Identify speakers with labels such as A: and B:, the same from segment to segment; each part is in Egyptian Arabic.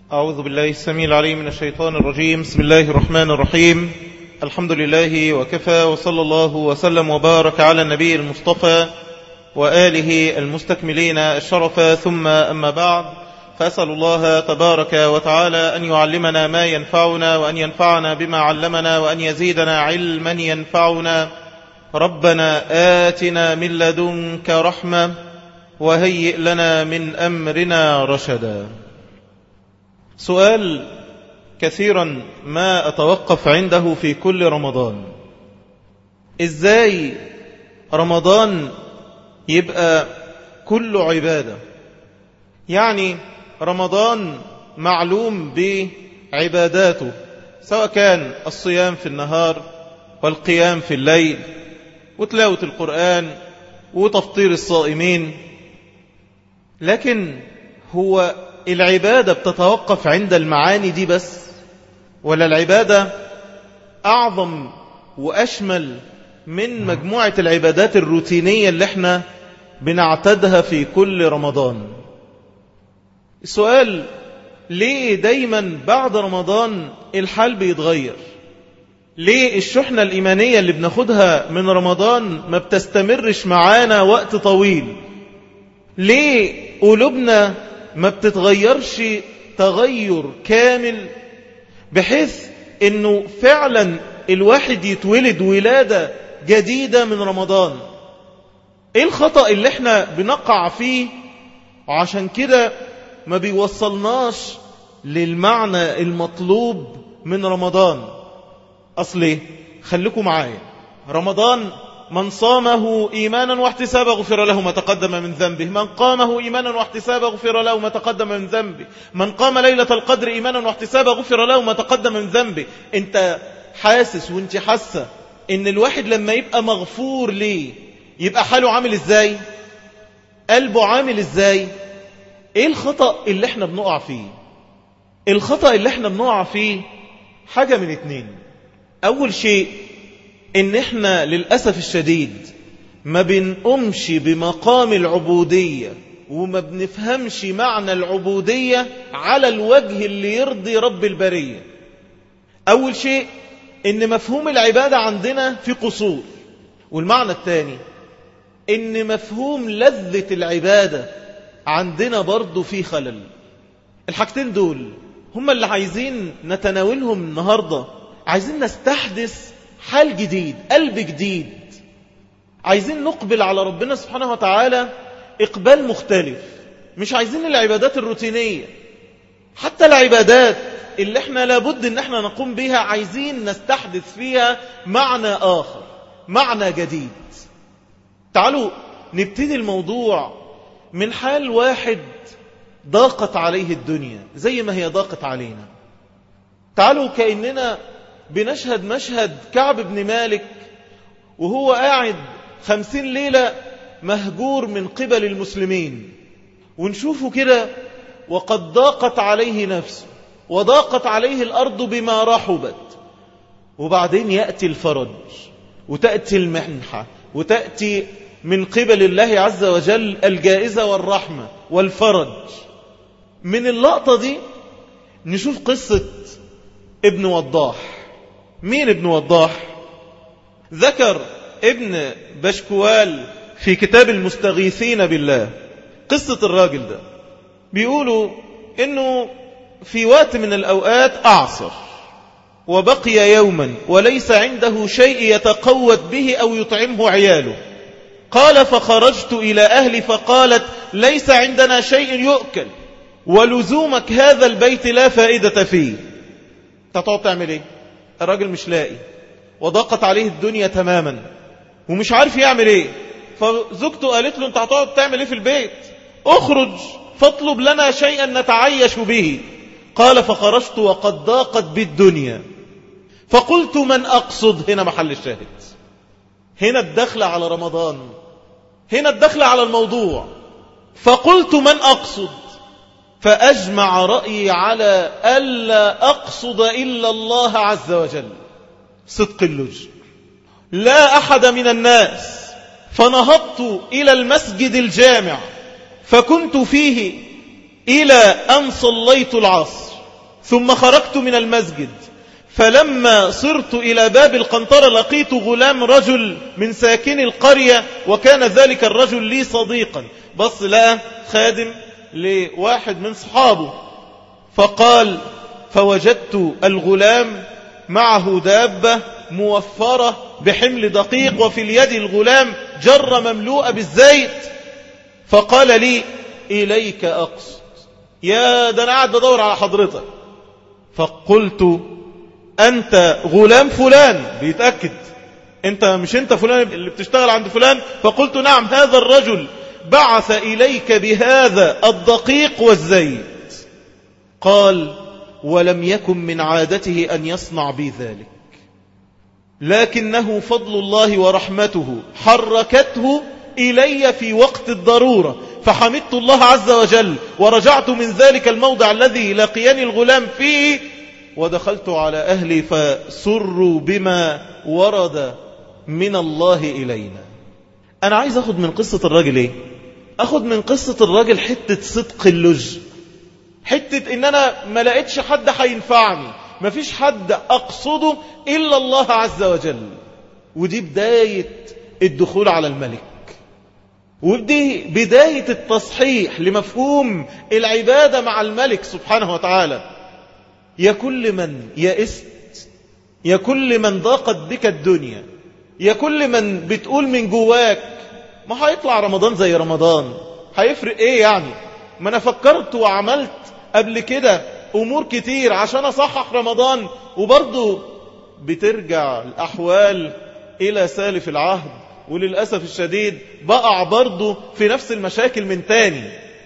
A: أعوذ بالله السميع العليم من الشيطان الرجيم بسم الله الرحمن الرحيم الحمد لله وكفى وصلى الله وسلم وبارك على النبي المصطفى وآله المستكملين الشرف ثم أما بعد فأسأل الله تبارك وتعالى أن يعلمنا ما ينفعنا وأن ينفعنا بما علمنا وأن يزيدنا علما ينفعنا ربنا آتنا من لدنك رحمة وهيئ لنا من أمرنا رشدا سؤال كثيرا ما أتوقف عنده في كل رمضان إزاي رمضان يبقى كله عبادة يعني رمضان معلوم بعباداته سواء كان الصيام في النهار والقيام في الليل وتلاوة القرآن وتفطير الصائمين لكن هو العبادة بتتوقف عند المعاني دي بس ولا العبادة أعظم وأشمل من مجموعة العبادات الروتينية اللي احنا بنعتدها في كل رمضان السؤال ليه دايما بعد رمضان الحال بيتغير ليه الشحنة الإيمانية اللي بناخدها من رمضان ما بتستمرش معانا وقت طويل ليه قلوبنا ما بتتغيرش تغير كامل بحيث انه فعلا الواحد يتولد ولادة جديدة من رمضان ايه الخطأ اللي احنا بنقع فيه وعشان كده ما بيوصلناش للمعنى المطلوب من رمضان اصلي خليكم معايا رمضان من صامه إيمانا واحتسابا غفر له ما تقدم من ذنبه من قامه إيمانا واحتسابا غفر له ما تقدم من ذنبه من قام ليلة القدر إيمانا واحتسابا غفر له ما تقدم من ذنبه انت حاسس وانت حاسة ان الواحد لما يبقى مغفور ليه يبقى حاله عامل ازاي قلبه عامل ازاي ايه الخطأ اللي احنا بنقع فيه الخطأ اللي احنا بنقع فيه حاجة من اتنين اول شيء ان احنا للأسف الشديد ما بنقومش بمقام العبودية وما بنفهمش معنى العبودية على الوجه اللي يرضي رب البرية أول شيء إن مفهوم العبادة عندنا في قصور والمعنى الثاني إن مفهوم لذة العبادة عندنا برضو في خلل الحاجتين دول هم اللي عايزين نتناولهم النهاردة عايزين نستحدث حال جديد قلب جديد عايزين نقبل على ربنا سبحانه وتعالى إقبال مختلف مش عايزين العبادات الروتينية حتى العبادات اللي احنا لابد ان احنا نقوم بها عايزين نستحدث فيها معنى آخر معنى جديد تعالوا نبتدي الموضوع من حال واحد ضاقت عليه الدنيا زي ما هي ضاقت علينا تعالوا كأننا بنشهد مشهد كعب بن مالك وهو قاعد خمسين ليلة مهجور من قبل المسلمين ونشوفه كده وقد ضاقت عليه نفسه وضاقت عليه الأرض بما رحبت وبعدين يأتي الفرج وتأتي المنحة وتأتي من قبل الله عز وجل الجائزة والرحمة والفرج من اللقطة دي نشوف قصة ابن وضاح مين ابن وضاح ذكر ابن بشكوال في كتاب المستغيثين بالله قصة الراجل ده بيقولوا انه في وقت من الاوقات اعصر وبقي يوما وليس عنده شيء يتقوت به او يطعمه عياله قال فخرجت الى اهلي فقالت ليس عندنا شيء يؤكل ولزومك هذا البيت لا فائدة فيه تقعد تعمل ايه الراجل مش لاقي وضاقت عليه الدنيا تماما ومش عارف يعمل ايه فزوجته قالت له انت هتقعد تعمل ايه في البيت اخرج فاطلب لنا شيئا نتعيش به قال فخرجت وقد ضاقت بالدنيا فقلت من أقصد هنا محل الشاهد هنا الدخل على رمضان هنا الدخل على الموضوع فقلت من أقصد فأجمع رأيي على ألا أقصد إلا الله عز وجل صدق اللجء لا أحد من الناس فنهضت إلى المسجد الجامع فكنت فيه إلى أن صليت العصر ثم خرجت من المسجد فلما صرت إلى باب القنطرة لقيت غلام رجل من ساكن القرية وكان ذلك الرجل لي صديقا بص لقى خادم لواحد من صحابه فقال فوجدت الغلام معه دابة موفرة بحمل دقيق وفي اليد الغلام جرة مملوءة بالزيت فقال لي إليك أقصد يا ده أنا قاعد بدور على حضرتك فقلت أنت غلام فلان بيتأكد أنت مش أنت فلان اللي بتشتغل عند فلان فقلت نعم هذا الرجل بعث إليك بهذا الدقيق والزيت قال ولم يكن من عادته أن يصنع بي ذلك لكنه فضل الله ورحمته حركته إلي في وقت الضرورة فحمدت الله عز وجل ورجعت من ذلك الموضع الذي لقيني الغلام فيه ودخلت على أهلي فسروا بما ورد من الله إلينا أنا عايز أخذ من قصة الراجل إيه أخذ من قصة الراجل حتة صدق اللج حتة إن أنا ما لقيتش حد هينفعني ما فيش حد أقصده إلا الله عز وجل ودي بداية الدخول على الملك ودي بداية التصحيح لمفهوم العبادة مع الملك سبحانه وتعالى يا كل من يئست يا كل من ضاقت بك الدنيا يا كل من بتقول من جواك ما هيطلع رمضان زي رمضان هيفرق ايه يعني ما انا فكرت وعملت قبل كده امور كتير عشان اصحح رمضان وبرضه بترجع الاحوال الى سالف العهد وللأسف الشديد بقع برضه في نفس المشاكل من تاني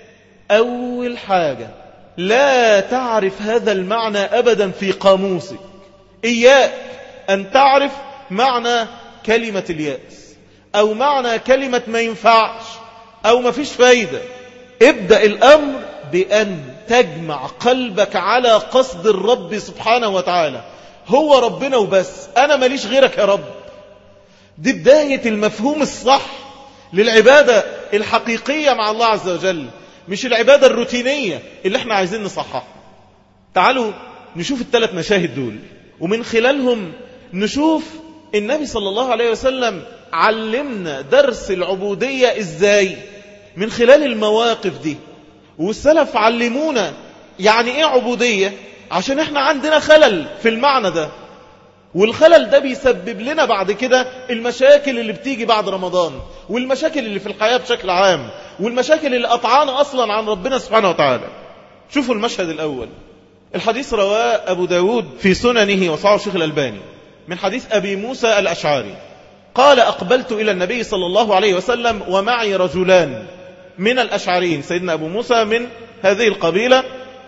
A: أول حاجة لا تعرف هذا المعنى أبدا في قاموسك إياك أن تعرف معنى كلمة اليأس أو معنى كلمة ما ينفعش أو ما فيش فايدة ابدأ الأمر بأن تجمع قلبك على قصد الرب سبحانه وتعالى هو ربنا وبس أنا ماليش غيرك يا رب دي بداية المفهوم الصح للعبادة الحقيقية مع الله عز وجل مش العبادة الروتينية اللي احنا عايزين نصحها تعالوا نشوف الثلاث مشاهد دول ومن خلالهم نشوف النبي صلى الله عليه وسلم علمنا درس العبودية ازاي من خلال المواقف دي والسلف علمونا يعني ايه عبودية عشان احنا عندنا خلل في المعنى ده والخلل ده بيسبب لنا بعد كده المشاكل اللي بتيجي بعد رمضان والمشاكل اللي في الحياة بشكل عام والمشاكل اللي قطعانا أصلا عن ربنا سبحانه وتعالى شوفوا المشهد الأول الحديث رواه أبو داود في سننه وصعه الشيخ الألباني من حديث أبي موسى الأشعاري قال أقبلت إلى النبي صلى الله عليه وسلم ومعي رجلان من الأشعريين سيدنا أبو موسى من هذه القبيلة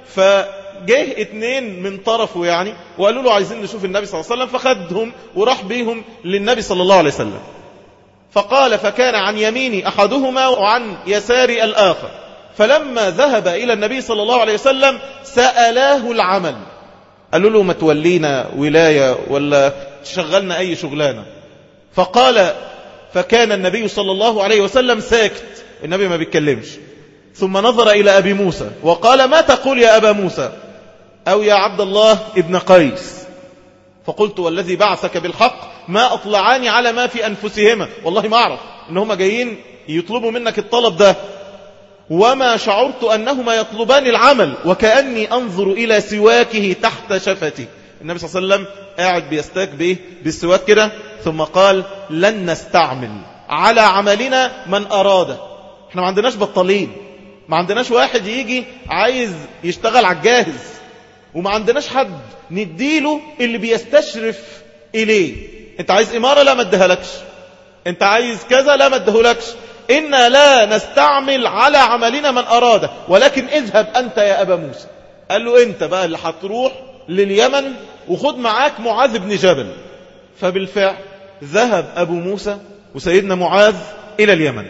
A: فجاه اتنين من طرفه يعني وقالوا له عايزين نشوف النبي صلى الله عليه وسلم فخدهم وراح بيهم للنبي صلى الله عليه وسلم فقال فكان عن يميني أحدهما وعن يساري الآخر فلما ذهب إلى النبي صلى الله عليه وسلم سألاه العمل قالوا له ما تولينا ولاية ولا تشغلنا أي شغلانة فقال فكان النبي صلى الله عليه وسلم ساكت النبي ما بيتكلمش ثم نظر إلى أبي موسى وقال ما تقول يا أبا موسى أو يا عبد الله ابن قيس فقلت والذي بعثك بالحق ما أطلعاني على ما في أنفسهما والله ما أعرف إنهما جايين يطلبوا منك الطلب ده وما شعرت أنهما يطلبان العمل وكأني أنظر إلى سواكه تحت شفتي النبي صلى الله عليه وسلم قاعد بيستاك بإيه بالسواك كده ثم قال لن نستعمل على عملنا من أراد احنا ما عندناش بطالين ما عندناش واحد يجي عايز يشتغل على الجاهز وما عندناش حد نديله اللي بيستشرف إليه انت عايز إمارة لا ما ادهلكش انت عايز كذا لا ما ادهلكش إنا لا نستعمل على عملنا من أراد ولكن اذهب أنت يا أبا موسى قال له أنت بقى اللي هتروح لليمن وخد معاك معاذ بن جبل فبالفعل ذهب أبو موسى وسيدنا معاذ إلى اليمن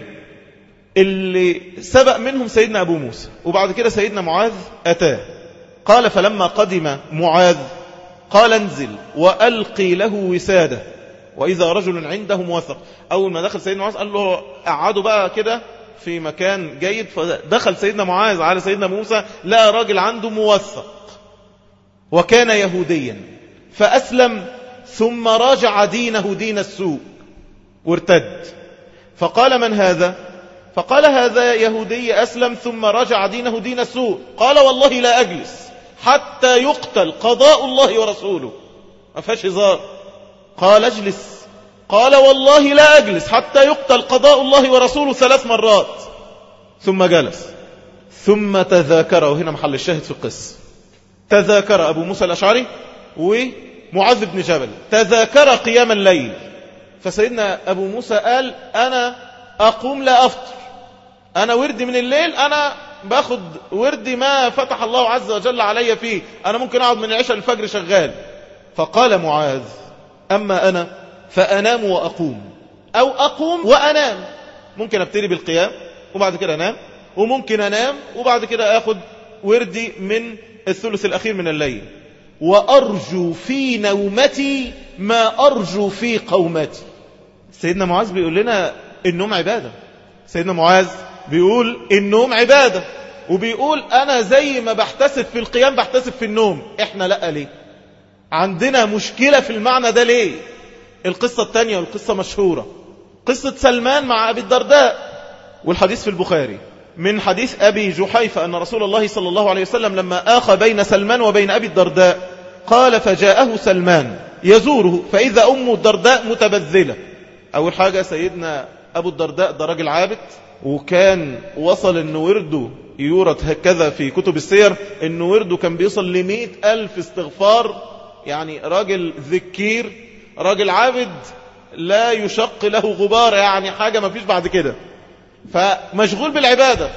A: اللي سبق منهم سيدنا أبو موسى وبعد كده سيدنا معاذ أتاه قال فلما قدم معاذ قال انزل وألقي له وسادة وإذا رجل عنده موثق أول ما دخل سيدنا معاذ قال له قعدوا بقى كده في مكان جيد فدخل سيدنا معاذ على سيدنا موسى لقى راجل عنده موثق وكان يهوديا فأسلم ثم راجع دينه دين السوء وارتد فقال من هذا فقال هذا يهودي أسلم ثم رجع دينه دين السوء قال والله لا أجلس حتى يقتل قضاء الله ورسوله ما فيهاش هزار قال اجلس قال والله لا أجلس حتى يقتل قضاء الله ورسوله ثلاث مرات ثم جلس ثم تذاكر وهنا محل الشاهد في القصة تذاكر أبو موسى الأشعري ومعاذ بن جبل تذاكر قيام الليل فسيدنا أبو موسى قال أنا أقوم لا أفطر أنا وردي من الليل أنا باخد وردي ما فتح الله عز وجل علي فيه أنا ممكن أقعد من العشاء الفجر شغال فقال معاذ أما أنا فأنام وأقوم أو أقوم وأنام ممكن أبتدي بالقيام وبعد كده أنام وممكن أنام وبعد كده أخد وردي من الثلث الأخير من الليل وأرجو في نومتي ما أرجو في قومتي سيدنا معاذ بيقول لنا النوم عبادة سيدنا معاذ بيقول النوم عبادة وبيقول أنا زي ما بحتسب في القيام بحتسب في النوم إحنا لأ ليه عندنا مشكلة في المعنى ده ليه القصة الثانية والقصة مشهورة قصة سلمان مع أبي الدرداء والحديث في البخاري من حديث أبي جحيفة أن رسول الله صلى الله عليه وسلم لما آخى بين سلمان وبين أبي الدرداء قال فجاءه سلمان يزوره فإذا أم الدرداء متبذلة أول حاجة سيدنا أبو الدرداء ده راجل عابد وكان وصل أن ورده يورد هكذا في كتب السير أن ورده كان بيصل لمئة ألف استغفار يعني راجل ذكير راجل عابد لا يشق له غبار يعني حاجة ما فيش بعد كده فمشغول بالعبادة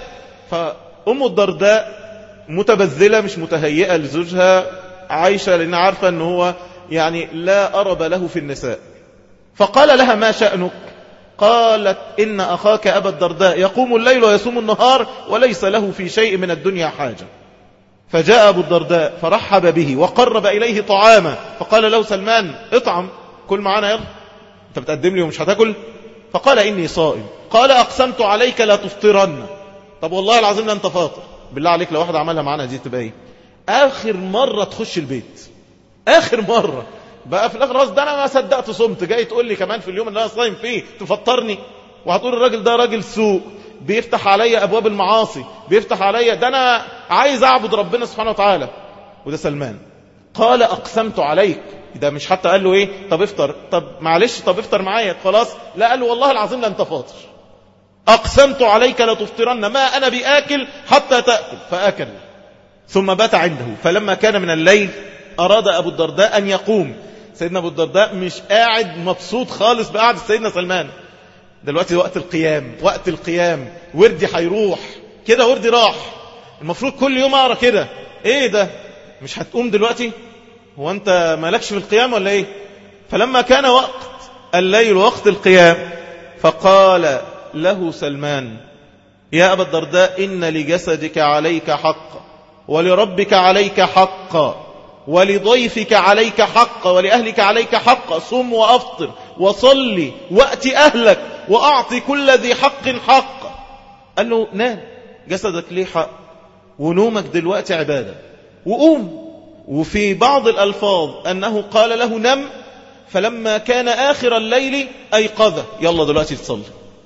A: فأم الدرداء متبذلة مش متهيئة لزوجها عايشة لأن عارفة أنه هو يعني لا أرب له في النساء فقال لها ما شأنك قالت إن أخاك أبا الدرداء يقوم الليل ويصوم النهار وليس له في شيء من الدنيا حاجة فجاء أبو الدرداء فرحب به وقرب إليه طعاما فقال له سلمان اطعم كل معانا يلا انت بتقدم لي ومش هتاكل فقال إني صائم قال أقسمت عليك لا تفطرن طب والله العظيم لا انت فاطر بالله عليك لو واحد عملها معانا دي تبقى ايه آخر مرة تخش البيت آخر مرة بقى في الآخر راس ده أنا ما صدقت صمت جاي تقول لي كمان في اليوم اللي أنا صايم فيه تفطرني وهتقول الراجل ده راجل سوء بيفتح عليا أبواب المعاصي بيفتح عليا ده أنا عايز أعبد ربنا سبحانه وتعالى وده سلمان قال أقسمت عليك ده مش حتى قال له ايه طب افطر طب معلش طب افطر معايا خلاص لا قال له والله العظيم لا انت فاطر أقسمت عليك لتفطرن ما أنا بآكل حتى تأكل فأكل ثم بات عنده فلما كان من الليل أراد أبو الدرداء أن يقوم سيدنا أبو الدرداء مش قاعد مبسوط خالص بقعد سيدنا سلمان دلوقتي وقت القيام وقت القيام وردي هيروح كده وردي راح المفروض كل يوم أقرأ كده ايه ده مش هتقوم دلوقتي هو أنت مالكش في القيام ولا ايه فلما كان وقت الليل وقت القيام فقال له سلمان يا أبا الدرداء إن لجسدك عليك حقا ولربك عليك حقا ولضيفك عليك حقا ولأهلك عليك حقا صم وأفطر وصلي وأت أهلك وأعطي كل ذي حق حق قال له نام جسدك ليه حق ونومك دلوقتي عبادة وقوم وفي بعض الألفاظ أنه قال له نم فلما كان آخر الليل أيقظه يلا دلوقتي تصلي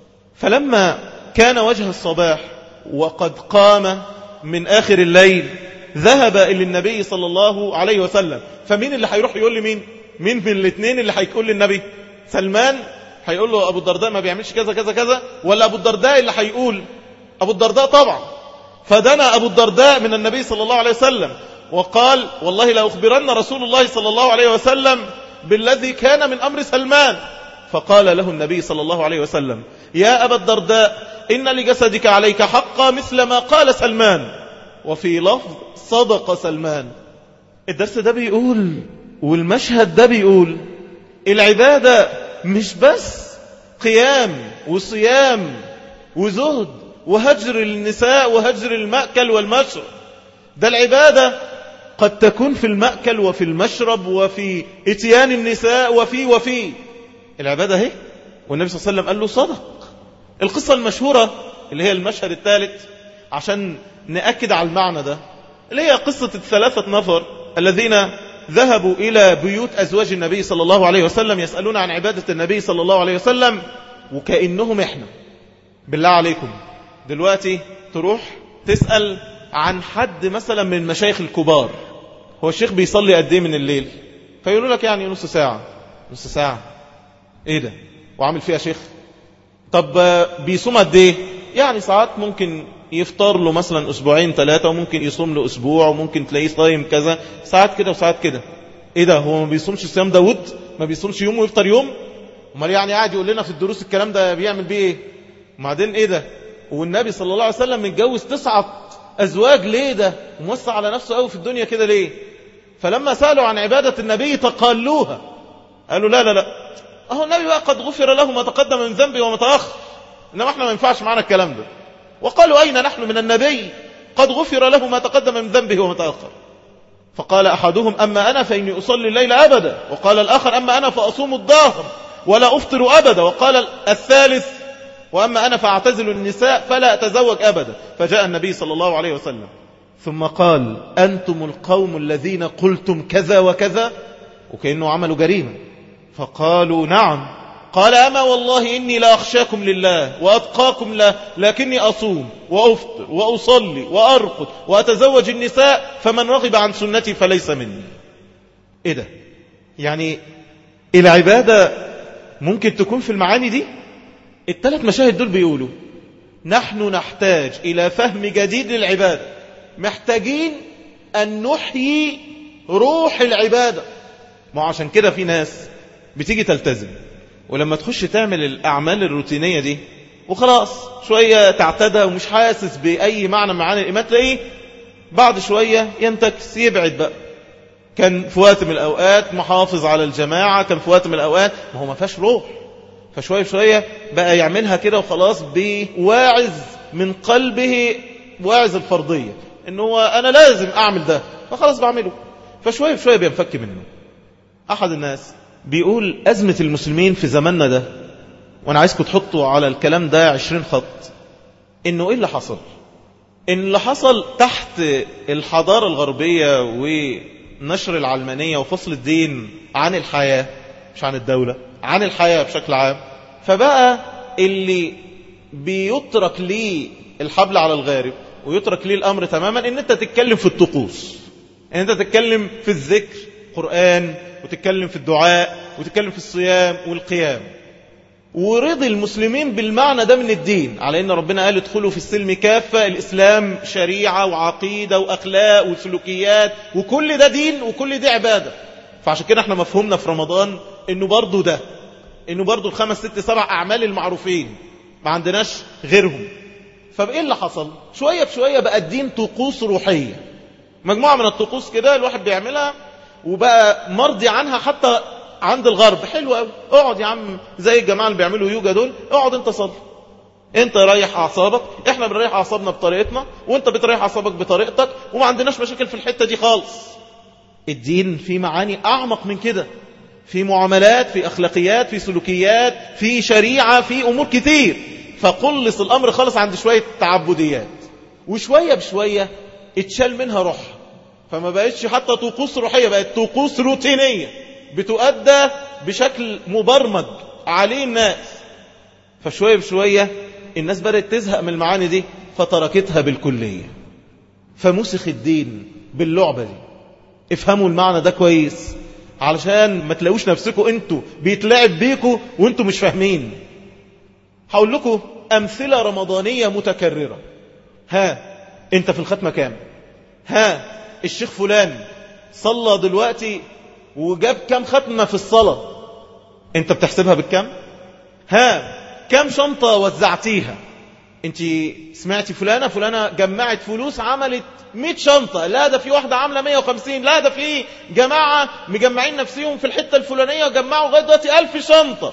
A: فلما كان وجه الصباح وقد قام من آخر الليل ذهب إلى النبي صلى الله عليه وسلم فمين اللي هيروح يقول لي مين مين من الاثنين اللي هيقول للنبي سلمان هيقول له أبو الدرداء ما بيعملش كذا كذا كذا ولا أبو الدرداء اللي هيقول أبو الدرداء طبعا فدنا أبو الدرداء من النبي صلى الله عليه وسلم وقال والله لأخبرن رسول الله صلى الله عليه وسلم بالذي كان من أمر سلمان فقال له النبي صلى الله عليه وسلم يا أبا الدرداء إن لجسدك عليك حقا مثل ما قال سلمان وفي لفظ صدق سلمان الدرس ده بيقول والمشهد ده بيقول العبادة مش بس قيام وصيام وزهد وهجر النساء وهجر المأكل والمشرب ده العبادة قد تكون في المأكل وفي المشرب وفي اتيان النساء وفي وفي العبادة هي والنبي صلى الله عليه وسلم قال له صدق القصة المشهورة اللي هي المشهد الثالث عشان نأكد على المعنى ده اللي هي قصة الثلاثة نفر الذين ذهبوا إلى بيوت أزواج النبي صلى الله عليه وسلم يسألون عن عبادة النبي صلى الله عليه وسلم وكأنهم إحنا بالله عليكم دلوقتي تروح تسأل عن حد مثلا من المشايخ الكبار هو الشيخ بيصلي قد ايه من الليل فيقولوا لك يعني نص ساعة نص ساعة ايه ده وعامل فيها شيخ طب بيصوم قد ايه يعني ساعات ممكن يفطر له مثلا اسبوعين ثلاثة وممكن يصوم له اسبوع وممكن تلاقيه صايم كذا ساعات كده وساعات كده ايه ده هو ما بيصومش صيام داود ما بيصومش يوم ويفطر يوم امال يعني قاعد يقول لنا في الدروس الكلام ده بيعمل بيه ايه وبعدين ايه ده والنبي صلى الله عليه وسلم متجوز تسعة ازواج ليه ده وموسع على نفسه قوي في الدنيا كده ليه فلما سألوا عن عبادة النبي تقالوها قالوا لا لا لا اهو النبي بقى قد غفر له ما تقدم من ذنبه وما تأخر انما احنا ما ينفعش معنا الكلام ده وقالوا اين نحن من النبي قد غفر له ما تقدم من ذنبه وما تأخر فقال احدهم اما انا فاني اصلي الليل ابدا وقال الاخر اما انا فاصوم الظهر ولا افطر ابدا وقال الثالث واما انا فاعتزل النساء فلا اتزوج ابدا فجاء النبي صلى الله عليه وسلم ثم قال أنتم القوم الذين قلتم كذا وكذا وكأنه عملوا جريمة فقالوا نعم قال أما والله إني لا أخشاكم لله وأتقاكم له لكني أصوم وأفطر وأصلي وأرقد وأتزوج النساء فمن رغب عن سنتي فليس مني إيه ده يعني العبادة ممكن تكون في المعاني دي الثلاث مشاهد دول بيقولوا نحن نحتاج إلى فهم جديد للعبادة محتاجين أن نحيي روح العبادة ما عشان كده في ناس بتيجي تلتزم ولما تخش تعمل الأعمال الروتينية دي وخلاص شوية تعتدى ومش حاسس بأي معنى معاني الإيمان تلاقيه بعد شوية ينتكس يبعد بقى كان في وقت من الأوقات محافظ على الجماعة كان في وقت من الأوقات ما هو ما فيهاش روح فشوية شوية بقى يعملها كده وخلاص بواعز من قلبه واعز الفرضية ان هو انا لازم اعمل ده فخلاص بعمله فشوية بشوية بينفك منه احد الناس بيقول ازمة المسلمين في زماننا ده وانا عايزكم تحطوا على الكلام ده عشرين خط انه ايه اللي حصل ان اللي حصل تحت الحضارة الغربية ونشر العلمانية وفصل الدين عن الحياة مش عن الدولة عن الحياة بشكل عام فبقى اللي بيترك ليه الحبل على الغارب ويترك ليه الأمر تماما ان انت تتكلم في الطقوس ان انت تتكلم في الذكر قرآن وتتكلم في الدعاء وتتكلم في الصيام والقيام ورضي المسلمين بالمعنى ده من الدين على ان ربنا قال ادخلوا في السلم كافة الاسلام شريعة وعقيدة واخلاق وسلوكيات وكل ده دين وكل دي عبادة فعشان كده احنا مفهومنا في رمضان انه برضو ده انه برضو الخمس ست سبع اعمال المعروفين ما عندناش غيرهم فبايه اللي حصل شوية بشوية بقى الدين طقوس روحية مجموعة من الطقوس كده الواحد بيعملها وبقى مرضي عنها حتى عند الغرب حلو قوي اقعد يا عم زي الجماعة اللي بيعملوا يوجا دول اقعد انت صلي انت ريح اعصابك احنا بنريح اعصابنا بطريقتنا وانت بتريح اعصابك بطريقتك وما عندناش مشاكل في الحتة دي خالص الدين في معاني اعمق من كده في معاملات في اخلاقيات في سلوكيات في شريعة في امور كتير فقلص الامر خالص عند شوية تعبديات وشوية بشوية اتشال منها روح فما بقتش حتى طقوس روحية بقت طقوس روتينية بتؤدى بشكل مبرمج عليه الناس فشوية بشوية الناس بدأت تزهق من المعاني دي فتركتها بالكلية فمسخ الدين باللعبة دي افهموا المعنى ده كويس علشان ما تلاقوش نفسكم انتوا بيتلعب بيكوا وانتوا مش فاهمين هقول لكم أمثلة رمضانية متكررة ها انت في الختمة كام ها الشيخ فلان صلى دلوقتي وجاب كام ختمة في الصلاة انت بتحسبها بالكم ها كام شنطة وزعتيها انت سمعتي فلانة فلانة جمعت فلوس عملت 100 شنطة لا ده في واحدة عاملة 150 لا ده في جماعة مجمعين نفسهم في الحتة الفلانية وجمعوا لغاية دلوقتي 1000 شنطة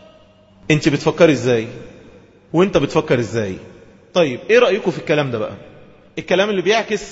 A: انت بتفكري ازاي وانت بتفكر ازاي طيب ايه رأيكم في الكلام ده بقى الكلام اللي بيعكس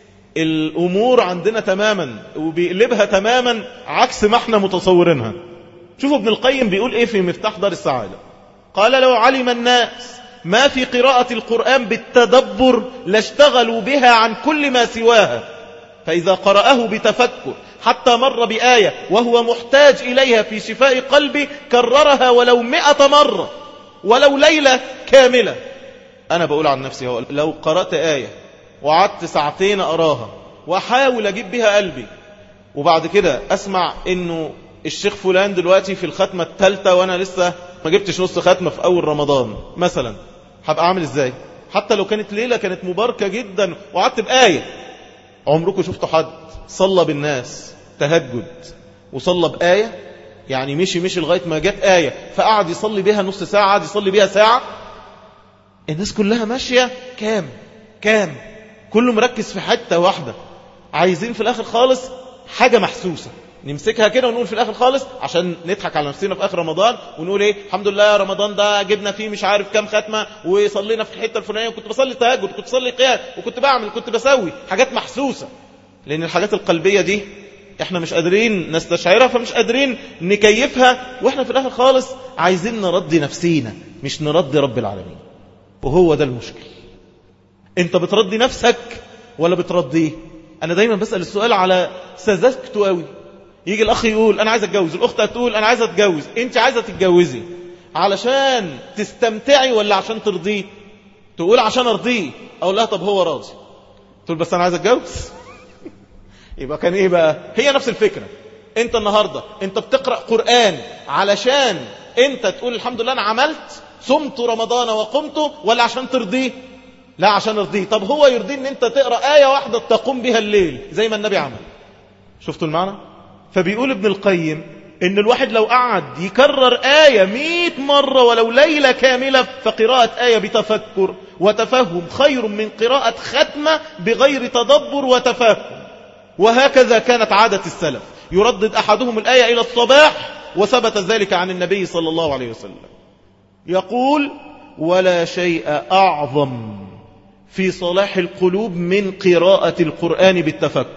A: الأمور عندنا تماما وبيقلبها تماما عكس ما احنا متصورينها شوفوا ابن القيم بيقول ايه في مفتاح دار السعادة قال لو علم الناس ما في قراءة القرآن بالتدبر لاشتغلوا بها عن كل ما سواها فإذا قرأه بتفكر حتى مر بآية وهو محتاج إليها في شفاء قلبي كررها ولو مئة مرة ولو ليلة كاملة أنا بقول عن نفسي لو قرأت آية وقعدت ساعتين أراها وأحاول أجيب بها قلبي وبعد كده أسمع إنه الشيخ فلان دلوقتي في الختمة الثالثة وأنا لسه ما جبتش نص ختمة في أول رمضان مثلا هبقى عامل إزاي حتى لو كانت ليلة كانت مباركة جدا وقعدت بآية عمركم شفتوا حد صلى بالناس تهجد وصلى بآية يعني مشي مشي لغاية ما جت آية فقعد يصلي بها نص ساعة قعد يصلي بها ساعة الناس كلها ماشية كام كام كله مركز في حتة واحدة عايزين في الآخر خالص حاجة محسوسة نمسكها كده ونقول في الآخر خالص عشان نضحك على نفسنا في آخر رمضان ونقول إيه الحمد لله رمضان ده جبنا فيه مش عارف كام ختمة وصلينا في الحتة الفلانية وكنت بصلي تهجد وكنت بصلي قيام وكنت بعمل وكنت بسوي حاجات محسوسة لأن الحاجات القلبية دي احنا مش قادرين نستشعرها فمش قادرين نكيفها واحنا في الآخر خالص عايزين نرضي نفسينا مش نرضي رب العالمين وهو ده المشكل انت بترضي نفسك ولا بترضيه انا دايما بسأل السؤال على سذاجته قوي يجي الاخ يقول انا عايز اتجوز الاخت هتقول انا عايزه اتجوز انت عايزه تتجوزي علشان تستمتعي ولا عشان ترضيه تقول عشان ارضيه اقول لها طب هو راضي تقول بس انا عايز اتجوز يبقى كان ايه بقى هي نفس الفكره انت النهارده انت بتقرا قران علشان انت تقول الحمد لله انا عملت صمت رمضان وقمت ولا عشان ترضيه لا عشان ارضيه طب هو يرضيه ان انت تقرا ايه واحده تقوم بها الليل زي ما النبي عمل شفتوا المعنى فبيقول ابن القيم ان الواحد لو قعد يكرر آية مئة مرة ولو ليلة كاملة فقراءة آية بتفكر وتفهم خير من قراءة ختمة بغير تدبر وتفهم وهكذا كانت عادة السلف يردد أحدهم الآية إلى الصباح وثبت ذلك عن النبي صلى الله عليه وسلم يقول ولا شيء أعظم في صلاح القلوب من قراءة القرآن بالتفكر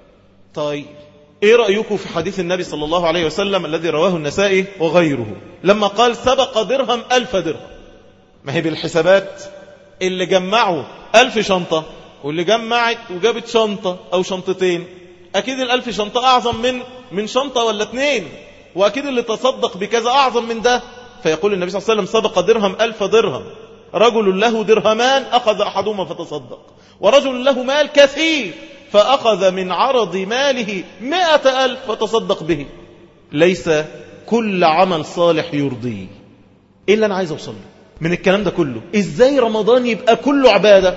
A: طيب ايه رأيكم في حديث النبي صلى الله عليه وسلم الذي رواه النسائي وغيره لما قال سبق درهم ألف درهم ما هي بالحسابات اللي جمعوا ألف شنطة واللي جمعت وجابت شنطة أو شنطتين أكيد الألف شنطة أعظم من من شنطة ولا اتنين وأكيد اللي تصدق بكذا أعظم من ده فيقول النبي صلى الله عليه وسلم سبق درهم ألف درهم رجل له درهمان أخذ أحدهما فتصدق ورجل له مال كثير فأخذ من عرض ماله مئة ألف فتصدق به ليس كل عمل صالح يرضيه إيه اللي أنا عايز أوصل له من الكلام ده كله إزاي رمضان يبقى كله عبادة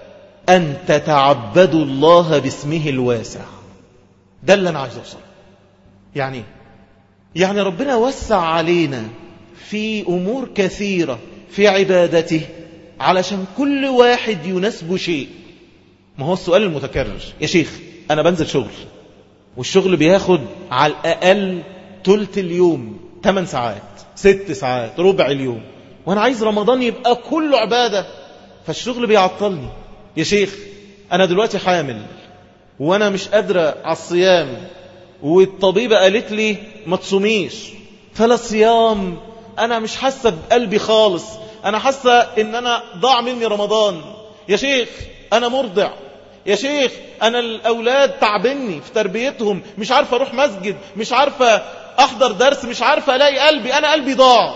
A: أن تتعبدوا الله باسمه الواسع ده اللي أنا عايز أوصل يعني يعني ربنا وسع علينا في أمور كثيرة في عبادته علشان كل واحد يناسبه شيء ما هو السؤال المتكرر يا شيخ أنا بنزل شغل والشغل بياخد على الأقل تلت اليوم 8 ساعات ست ساعات ربع اليوم وأنا عايز رمضان يبقى كله عبادة فالشغل بيعطلني يا شيخ أنا دلوقتي حامل وأنا مش قادرة على الصيام والطبيبة قالت لي ما تصوميش فلا صيام أنا مش حاسة بقلبي خالص أنا حاسة إن أنا ضاع مني رمضان يا شيخ أنا مرضع يا شيخ أنا الأولاد تعبني في تربيتهم مش عارفة أروح مسجد مش عارفة أحضر درس مش عارفة ألاقي قلبي أنا قلبي ضاع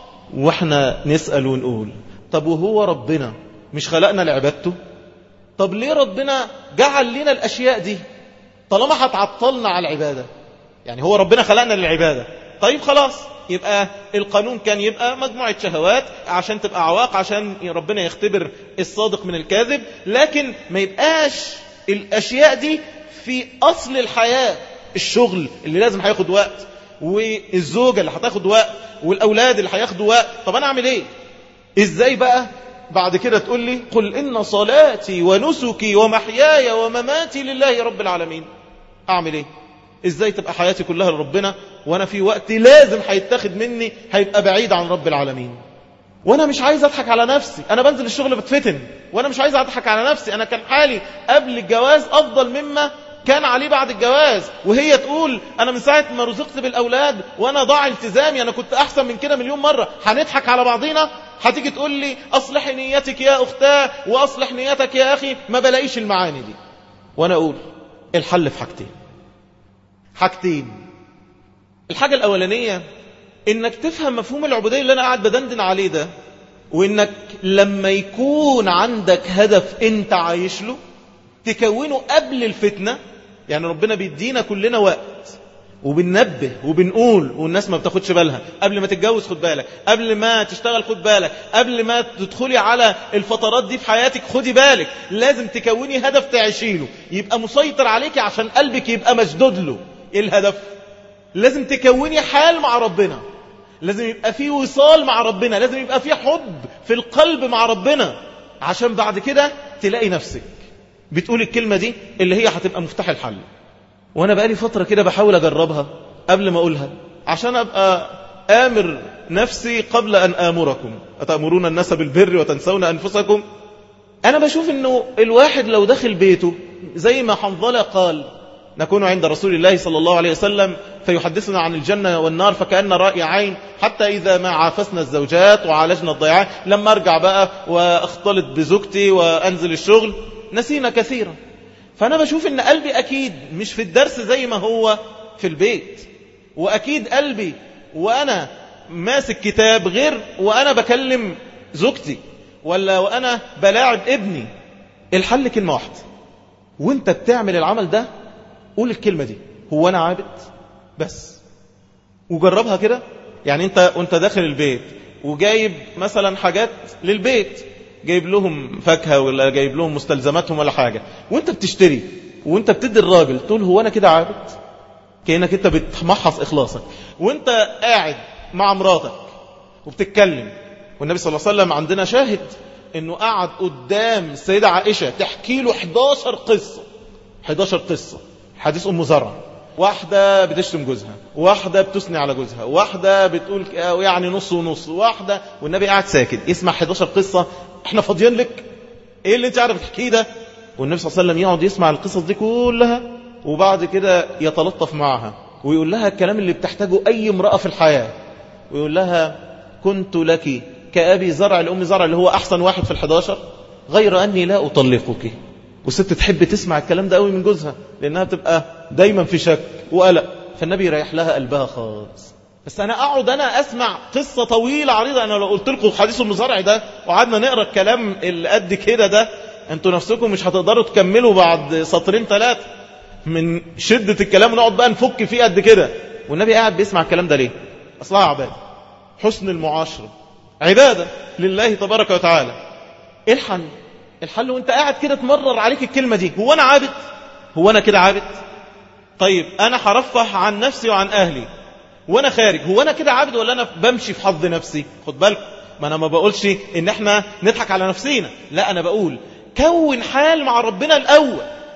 A: وإحنا نسأل ونقول طب وهو ربنا مش خلقنا لعبادته طب ليه ربنا جعل لنا الأشياء دي طالما هتعطلنا على العبادة يعني هو ربنا خلقنا للعبادة طيب خلاص يبقى القانون كان يبقى مجموعة شهوات عشان تبقى عواق عشان ربنا يختبر الصادق من الكاذب لكن ما يبقاش الأشياء دي في أصل الحياة الشغل اللي لازم هياخد وقت والزوجة اللي هتاخد وقت والأولاد اللي هياخدوا وقت طب أنا أعمل إيه إزاي بقى بعد كده تقول لي قل إن صلاتي ونسكي ومحياي ومماتي لله رب العالمين أعمل إيه ازاي تبقى حياتي كلها لربنا وانا في وقت لازم هيتاخد مني هيبقى بعيد عن رب العالمين وانا مش عايز اضحك على نفسي انا بنزل الشغل بتفتن وانا مش عايز اضحك على نفسي انا كان حالي قبل الجواز افضل مما كان عليه بعد الجواز وهي تقول انا من ساعه ما رزقت بالاولاد وانا ضاع التزامي انا كنت احسن من كده مليون مره هنضحك على بعضينا هتيجي تقول لي اصلح نيتك يا اختاه واصلح نيتك يا اخي ما بلاقيش المعاني دي وانا اقول الحل في حاجتين حاجتين الحاجة الأولانية إنك تفهم مفهوم العبودية اللي أنا قاعد بدندن عليه ده وإنك لما يكون عندك هدف أنت عايش له تكونه قبل الفتنة يعني ربنا بيدينا كلنا وقت وبننبه وبنقول والناس ما بتاخدش بالها قبل ما تتجوز خد بالك قبل ما تشتغل خد بالك قبل ما تدخلي على الفترات دي في حياتك خدي بالك لازم تكوني هدف تعيشيله يبقى مسيطر عليك عشان قلبك يبقى مشدود له ايه الهدف لازم تكوني حال مع ربنا لازم يبقى في وصال مع ربنا لازم يبقى في حب في القلب مع ربنا عشان بعد كده تلاقي نفسك بتقول الكلمة دي اللي هي هتبقى مفتاح الحل وانا بقالي فترة كده بحاول اجربها قبل ما اقولها عشان ابقى امر نفسي قبل ان امركم اتأمرون الناس بالبر وتنسون انفسكم انا بشوف انه الواحد لو دخل بيته زي ما حنظلة قال نكون عند رسول الله صلى الله عليه وسلم فيحدثنا عن الجنة والنار فكأن رأي عين حتى إذا ما عافسنا الزوجات وعالجنا الضياعات لما أرجع بقى وأختلط بزوجتي وأنزل الشغل نسينا كثيرا فأنا بشوف أن قلبي أكيد مش في الدرس زي ما هو في البيت وأكيد قلبي وأنا ماسك كتاب غير وأنا بكلم زوجتي ولا وأنا بلاعب ابني الحل كلمة واحدة وانت بتعمل العمل ده قول الكلمة دي هو أنا عابد بس وجربها كده يعني انت وانت داخل البيت وجايب مثلا حاجات للبيت جايب لهم فاكهة ولا جايب لهم مستلزماتهم ولا حاجة وانت بتشتري وانت بتدي الراجل تقول هو انا كده عابد كأنك انت بتمحص اخلاصك وانت قاعد مع مراتك وبتتكلم والنبي صلى الله عليه وسلم عندنا شاهد انه قعد قدام السيدة عائشة تحكي له 11 قصة 11 قصة حديث ام زرع واحدة بتشتم جوزها واحدة بتثني على جوزها واحدة بتقول يعني نص ونص واحدة والنبي قاعد ساكت يسمع 11 قصة احنا فاضيين لك ايه اللي انت عارف تحكيه ده والنبي صلى الله عليه وسلم يقعد يسمع القصص دي كلها وبعد كده يتلطف معها ويقول لها الكلام اللي بتحتاجه اي امرأة في الحياة ويقول لها كنت لك كأبي زرع لأم زرع اللي هو أحسن واحد في الحداشر غير أني لا أطلقك والست تحب تسمع الكلام ده قوي من جوزها لأنها بتبقى دايما في شك وقلق فالنبي يريح لها قلبها خالص بس أنا أقعد أنا أسمع قصة طويلة عريضة أنا لو قلت لكم حديث المزارع ده وقعدنا نقرأ الكلام اللي قد كده ده أنتوا نفسكم مش هتقدروا تكملوا بعد سطرين ثلاثة من شدة الكلام ونقعد بقى نفك فيه قد كده والنبي قاعد بيسمع الكلام ده ليه أصلها عبادة حسن المعاشرة عبادة لله تبارك وتعالى إيه الحل الحل وانت قاعد كده تمرر عليك الكلمة دي هو أنا عابد هو أنا كده عابد طيب أنا هرفه عن نفسي وعن أهلي وأنا خارج هو أنا كده عابد ولا أنا بمشي في حظ نفسي خد بالك ما أنا ما بقولش إن إحنا نضحك على نفسينا لا أنا بقول كون حال مع ربنا الأول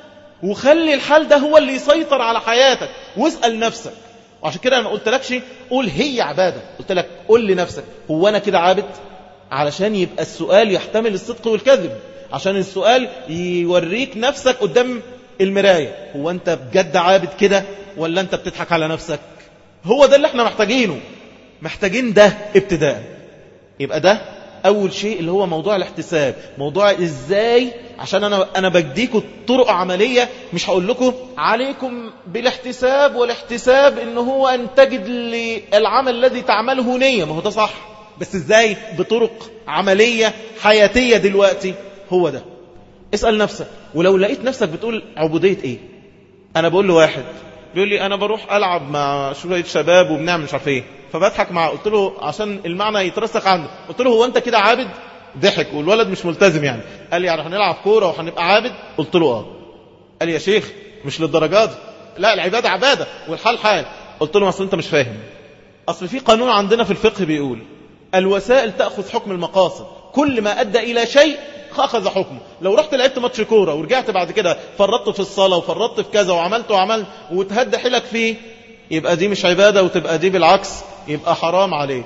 A: وخلي الحال ده هو اللي يسيطر على حياتك واسأل نفسك وعشان كده أنا ما قلت لكش قول هي عبادة قلت لك قول لنفسك هو أنا كده عابد علشان يبقى السؤال يحتمل الصدق والكذب عشان السؤال يوريك نفسك قدام المراية هو أنت بجد عابد كده ولا أنت بتضحك على نفسك هو ده اللي احنا محتاجينه محتاجين ده ابتداء يبقى ده أول شيء اللي هو موضوع الاحتساب موضوع إزاي عشان أنا, أنا بديكم طرق عملية مش هقول لكم عليكم بالاحتساب والاحتساب إن هو أن تجد للعمل الذي تعمله نية ما هو ده صح بس إزاي بطرق عملية حياتية دلوقتي هو ده اسأل نفسك ولو لقيت نفسك بتقول عبودية ايه انا بقول له واحد بيقول لي انا بروح العب مع شوية شباب وبنعمل مش عارف ايه فبضحك معاه قلت له عشان المعنى يترسخ عنده قلت له هو انت كده عابد ضحك والولد مش ملتزم يعني قال لي يعني هنلعب كوره وهنبقى عابد قلت له اه قال لي يا شيخ مش للدرجات دي لا العباده عباده والحال حال قلت له اصل انت مش فاهم اصل في قانون عندنا في الفقه بيقول الوسائل تاخذ حكم المقاصد كل ما ادى الى شيء اخذ حكمه لو رحت لعبت ماتش كوره ورجعت بعد كده فرطت في الصلاه وفرطت في كذا وعملت وعملت وتهدى حيلك فيه يبقى دي مش عباده وتبقى دي بالعكس يبقى حرام عليك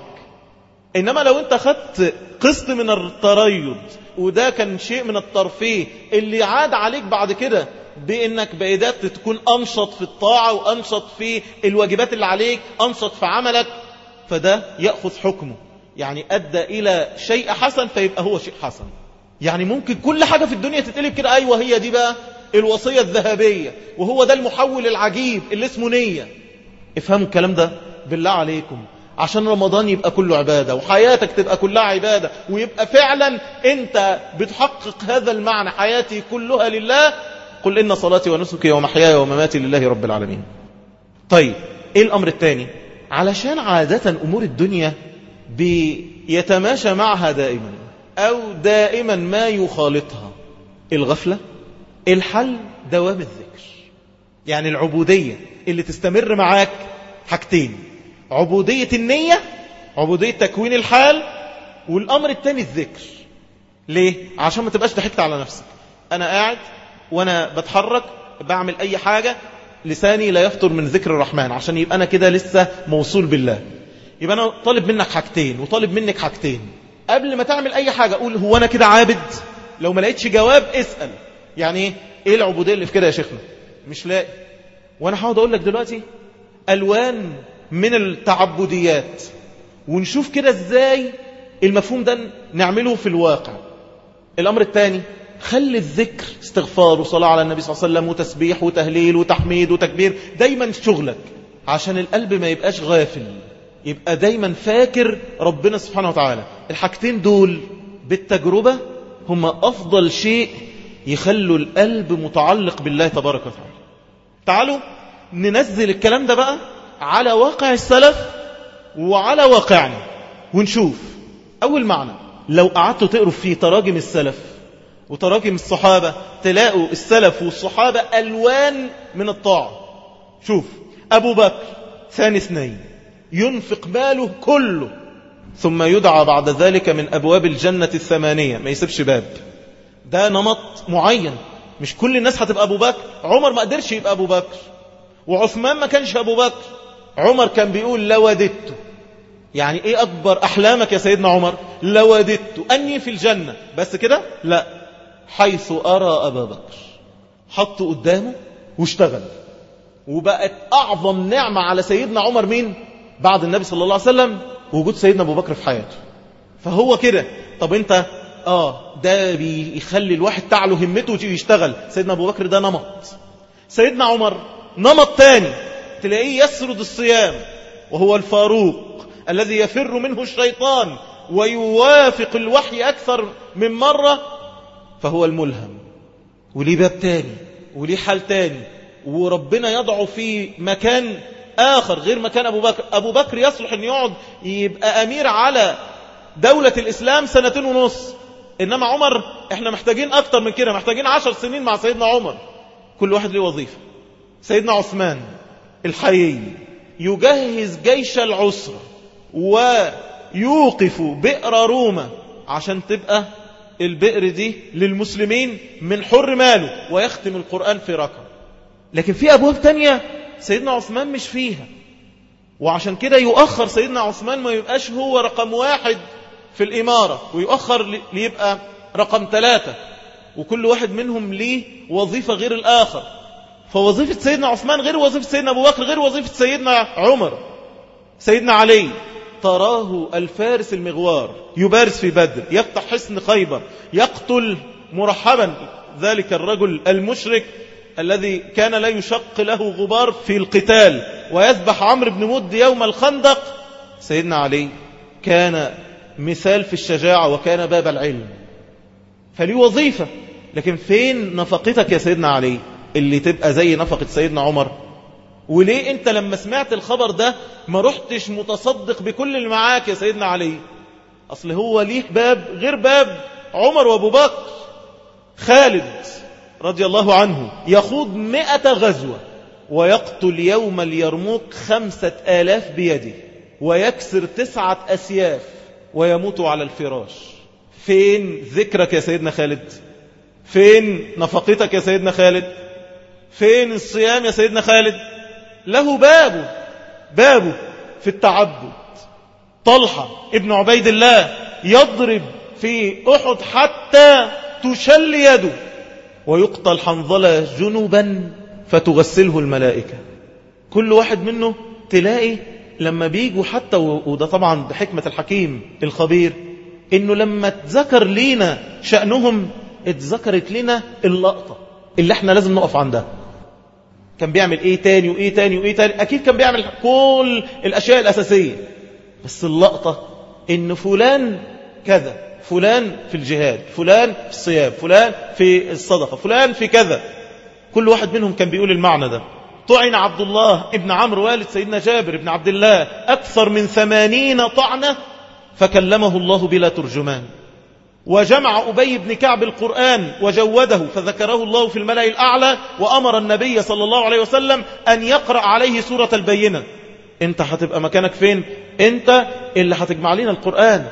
A: انما لو انت خدت قسط من التريض وده كان شيء من الترفيه اللي عاد عليك بعد كده بانك بقيت تكون انشط في الطاعه وانشط في الواجبات اللي عليك انشط في عملك فده ياخذ حكمه يعني ادى الى شيء حسن فيبقى هو شيء حسن يعني ممكن كل حاجة في الدنيا تتقلب كده أيوة هي دي بقى الوصية الذهبية وهو ده المحول العجيب اللي اسمه نية افهموا الكلام ده بالله عليكم عشان رمضان يبقى كله عبادة وحياتك تبقى كلها عبادة ويبقى فعلا انت بتحقق هذا المعنى حياتي كلها لله قل إن صلاتي ونسكي ومحياي ومماتي لله رب العالمين طيب ايه الامر الثاني علشان عادة امور الدنيا بيتماشى معها دائما او دائما ما يخالطها الغفلة الحل دوام الذكر يعني العبودية اللي تستمر معاك حاجتين عبودية النية عبودية تكوين الحال والامر الثاني الذكر ليه عشان ما تبقاش ضحكت على نفسك انا قاعد وانا بتحرك بعمل اي حاجة لساني لا يفطر من ذكر الرحمن عشان يبقى أنا كده لسه موصول بالله يبقى أنا طالب منك حاجتين وطالب منك حاجتين قبل ما تعمل أي حاجة أقول هو أنا كده عابد لو ما لقيتش جواب اسأل يعني إيه إيه العبودية اللي في كده يا شيخنا مش لاقي وأنا هقعد أقول لك دلوقتي ألوان من التعبديات ونشوف كده إزاي المفهوم ده نعمله في الواقع الأمر الثاني خلي الذكر استغفار وصلاة على النبي صلى الله عليه وسلم وتسبيح وتهليل وتحميد وتكبير دايما شغلك عشان القلب ما يبقاش غافل يبقى دايما فاكر ربنا سبحانه وتعالى الحاجتين دول بالتجربة هم أفضل شيء يخلوا القلب متعلق بالله تبارك وتعالى تعالوا ننزل الكلام ده بقى على واقع السلف وعلى واقعنا ونشوف أول معنى لو قعدتوا تقروا في تراجم السلف وتراجم الصحابة تلاقوا السلف والصحابة ألوان من الطاعة شوف أبو بكر ثاني اثنين ينفق ماله كله ثم يدعى بعد ذلك من أبواب الجنة الثمانية ما يسيبش باب ده نمط معين مش كل الناس هتبقى أبو بكر عمر ما قدرش يبقى أبو بكر وعثمان ما كانش أبو بكر عمر كان بيقول لوددت يعني ايه أكبر أحلامك يا سيدنا عمر لوددت أني في الجنة بس كده لا حيث أرى أبا بكر حطه قدامه واشتغل وبقت أعظم نعمة على سيدنا عمر مين بعد النبي صلى الله عليه وسلم وجود سيدنا أبو بكر في حياته فهو كده طب انت اه ده بيخلي الواحد تعلو همته ويشتغل سيدنا أبو بكر ده نمط سيدنا عمر نمط تاني تلاقيه يسرد الصيام وهو الفاروق الذي يفر منه الشيطان ويوافق الوحي أكثر من مرة فهو الملهم وليه باب تاني وليه حال تاني وربنا يضعه في مكان آخر غير مكان أبو بكر أبو بكر يصلح أن يقعد يبقى أمير على دولة الإسلام سنتين ونص إنما عمر إحنا محتاجين أكتر من كده محتاجين عشر سنين مع سيدنا عمر كل واحد له وظيفة سيدنا عثمان الحيي يجهز جيش العسرة ويوقف بئر روما عشان تبقى البئر دي للمسلمين من حر ماله ويختم القرآن في ركعة لكن في أبواب تانية سيدنا عثمان مش فيها وعشان كده يؤخر سيدنا عثمان ما يبقاش هو رقم واحد في الإمارة ويؤخر ليبقى رقم ثلاثة وكل واحد منهم ليه وظيفة غير الآخر فوظيفة سيدنا عثمان غير وظيفة سيدنا أبو بكر غير وظيفة سيدنا عمر سيدنا علي تراه الفارس المغوار يبارز في بدر يفتح حصن خيبر يقتل مرحبا ذلك الرجل المشرك الذي كان لا يشق له غبار في القتال ويذبح عمرو بن مد يوم الخندق سيدنا علي كان مثال في الشجاعة وكان باب العلم فليه وظيفة لكن فين نفقتك يا سيدنا علي اللي تبقى زي نفقة سيدنا عمر وليه انت لما سمعت الخبر ده ما رحتش متصدق بكل اللي معاك يا سيدنا علي اصل هو ليه باب غير باب عمر وابو بكر خالد رضي الله عنه يخوض مئة غزوة ويقتل يوم اليرموك خمسة آلاف بيده ويكسر تسعة أسياف ويموت على الفراش فين ذكرك يا سيدنا خالد فين نفقتك يا سيدنا خالد فين الصيام يا سيدنا خالد له بابه بابه في التعبد طلحة ابن عبيد الله يضرب في أحد حتى تشل يده ويقتل حنظلة جنبا فتغسله الملائكة كل واحد منه تلاقي لما بيجوا حتى وده طبعا بحكمة الحكيم الخبير انه لما اتذكر لينا شأنهم اتذكرت لنا اللقطة اللي احنا لازم نقف عندها كان بيعمل ايه تاني وايه تاني وايه تاني اكيد كان بيعمل كل الاشياء الاساسية بس اللقطة ان فلان كذا فلان في الجهاد فلان في الصيام فلان في الصدقة فلان في كذا كل واحد منهم كان بيقول المعنى ده طعن عبد الله ابن عمرو والد سيدنا جابر ابن عبد الله أكثر من ثمانين طعنة فكلمه الله بلا ترجمان وجمع أبي بن كعب القرآن وجوده فذكره الله في الملأ الأعلى وأمر النبي صلى الله عليه وسلم أن يقرأ عليه سورة البينة انت هتبقى مكانك فين انت اللي هتجمع لنا القرآن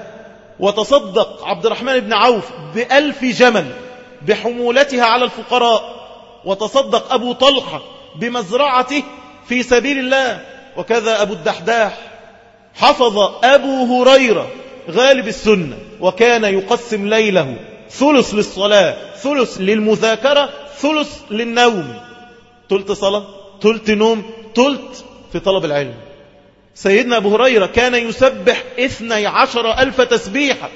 A: وتصدق عبد الرحمن بن عوف بألف جمل بحمولتها على الفقراء وتصدق أبو طلحة بمزرعته في سبيل الله وكذا أبو الدحداح حفظ أبو هريرة غالب السنة وكان يقسم ليله ثلث للصلاة ثلث للمذاكرة ثلث للنوم تلت صلاة تلت نوم تلت في طلب العلم سيدنا أبو هريرة كان يسبح اثني عشر ألف تسبيحة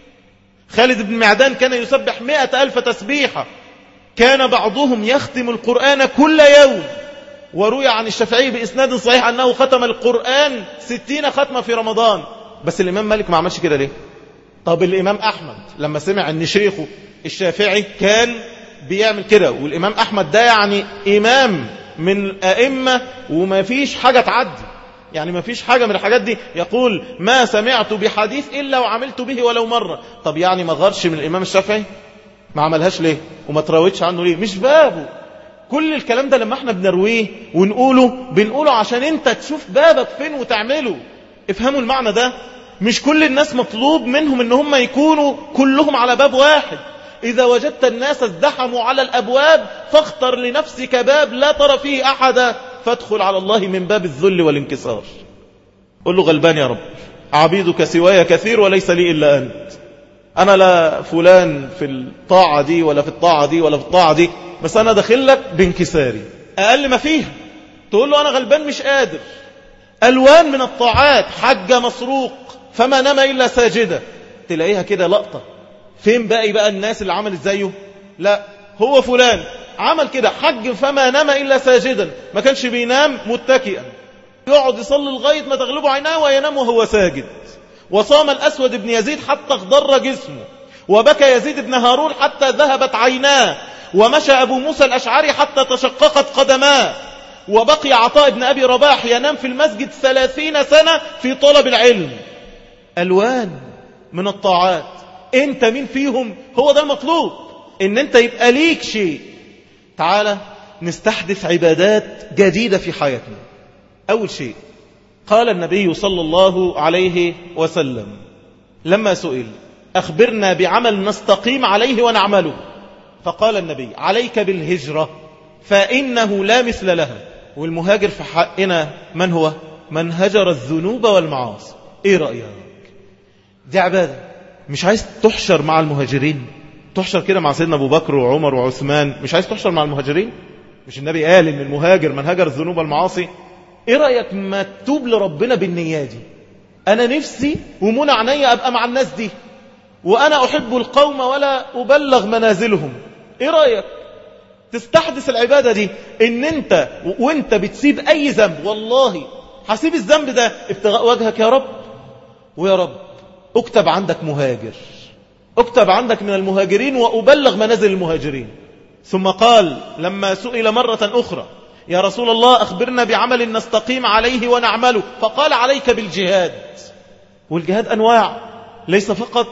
A: خالد بن معدان كان يسبح مئة ألف تسبيحة كان بعضهم يختم القرآن كل يوم وروي عن الشافعي بإسناد صحيح أنه ختم القرآن ستين ختمة في رمضان بس الإمام مالك ما عملش كده ليه طب الإمام أحمد لما سمع أن شيخه الشافعي كان بيعمل كده والإمام أحمد ده يعني إمام من أئمة وما فيش حاجة تعدي يعني ما فيش حاجة من الحاجات دي يقول ما سمعت بحديث إلا وعملت به ولو مرة طب يعني ما غرش من الإمام الشافعي ما عملهاش ليه وما تراودش عنه ليه مش بابه كل الكلام ده لما احنا بنرويه ونقوله بنقوله عشان انت تشوف بابك فين وتعمله افهموا المعنى ده مش كل الناس مطلوب منهم ان هم يكونوا كلهم على باب واحد إذا وجدت الناس ازدحموا على الأبواب فاختر لنفسك باب لا ترى فيه أحدا فادخل على الله من باب الذل والانكسار قل له غلبان يا رب عبيدك سواي كثير وليس لي إلا أنت أنا لا فلان في الطاعة دي ولا في الطاعة دي ولا في الطاعة دي بس أنا داخل لك بانكساري أقل ما فيها تقول له أنا غلبان مش قادر ألوان من الطاعات حج مسروق فما نام إلا ساجدة تلاقيها كده لقطة فين باقي بقى الناس اللي عملت زيه لا هو فلان عمل كده حج فما نام إلا ساجدا ما كانش بينام متكئا يقعد يصلي لغاية ما تغلبه عيناه وينام وهو ساجد وصام الأسود بن يزيد حتى اخضر جسمه وبكى يزيد بن هارون حتى ذهبت عيناه ومشى أبو موسى الأشعري حتى تشققت قدماه وبقي عطاء بن أبي رباح ينام في المسجد ثلاثين سنة في طلب العلم ألوان من الطاعات انت مين فيهم هو ده المطلوب ان انت يبقى ليك شيء تعالى نستحدث عبادات جديدة في حياتنا أول شيء قال النبي صلى الله عليه وسلم لما سئل أخبرنا بعمل نستقيم عليه ونعمله فقال النبي عليك بالهجرة فإنه لا مثل لها والمهاجر في حقنا من هو من هجر الذنوب والمعاصي ايه رأيك دي عبادة مش عايز تحشر مع المهاجرين تحشر كده مع سيدنا أبو بكر وعمر وعثمان مش عايز تحشر مع المهاجرين مش النبي قال ان المهاجر من هجر الذنوب والمعاصي ايه رأيك ما تتوب لربنا بالنية دي انا نفسي ومنى عينيا ابقى مع الناس دي وانا احب القوم ولا ابلغ منازلهم ايه رأيك تستحدث العبادة دي ان انت وانت بتسيب اي ذنب والله هسيب الذنب ده ابتغاء وجهك يا رب ويا رب اكتب عندك مهاجر اكتب عندك من المهاجرين وأبلغ منازل المهاجرين ثم قال لما سئل مرة أخرى يا رسول الله أخبرنا بعمل نستقيم عليه ونعمله فقال عليك بالجهاد والجهاد أنواع ليس فقط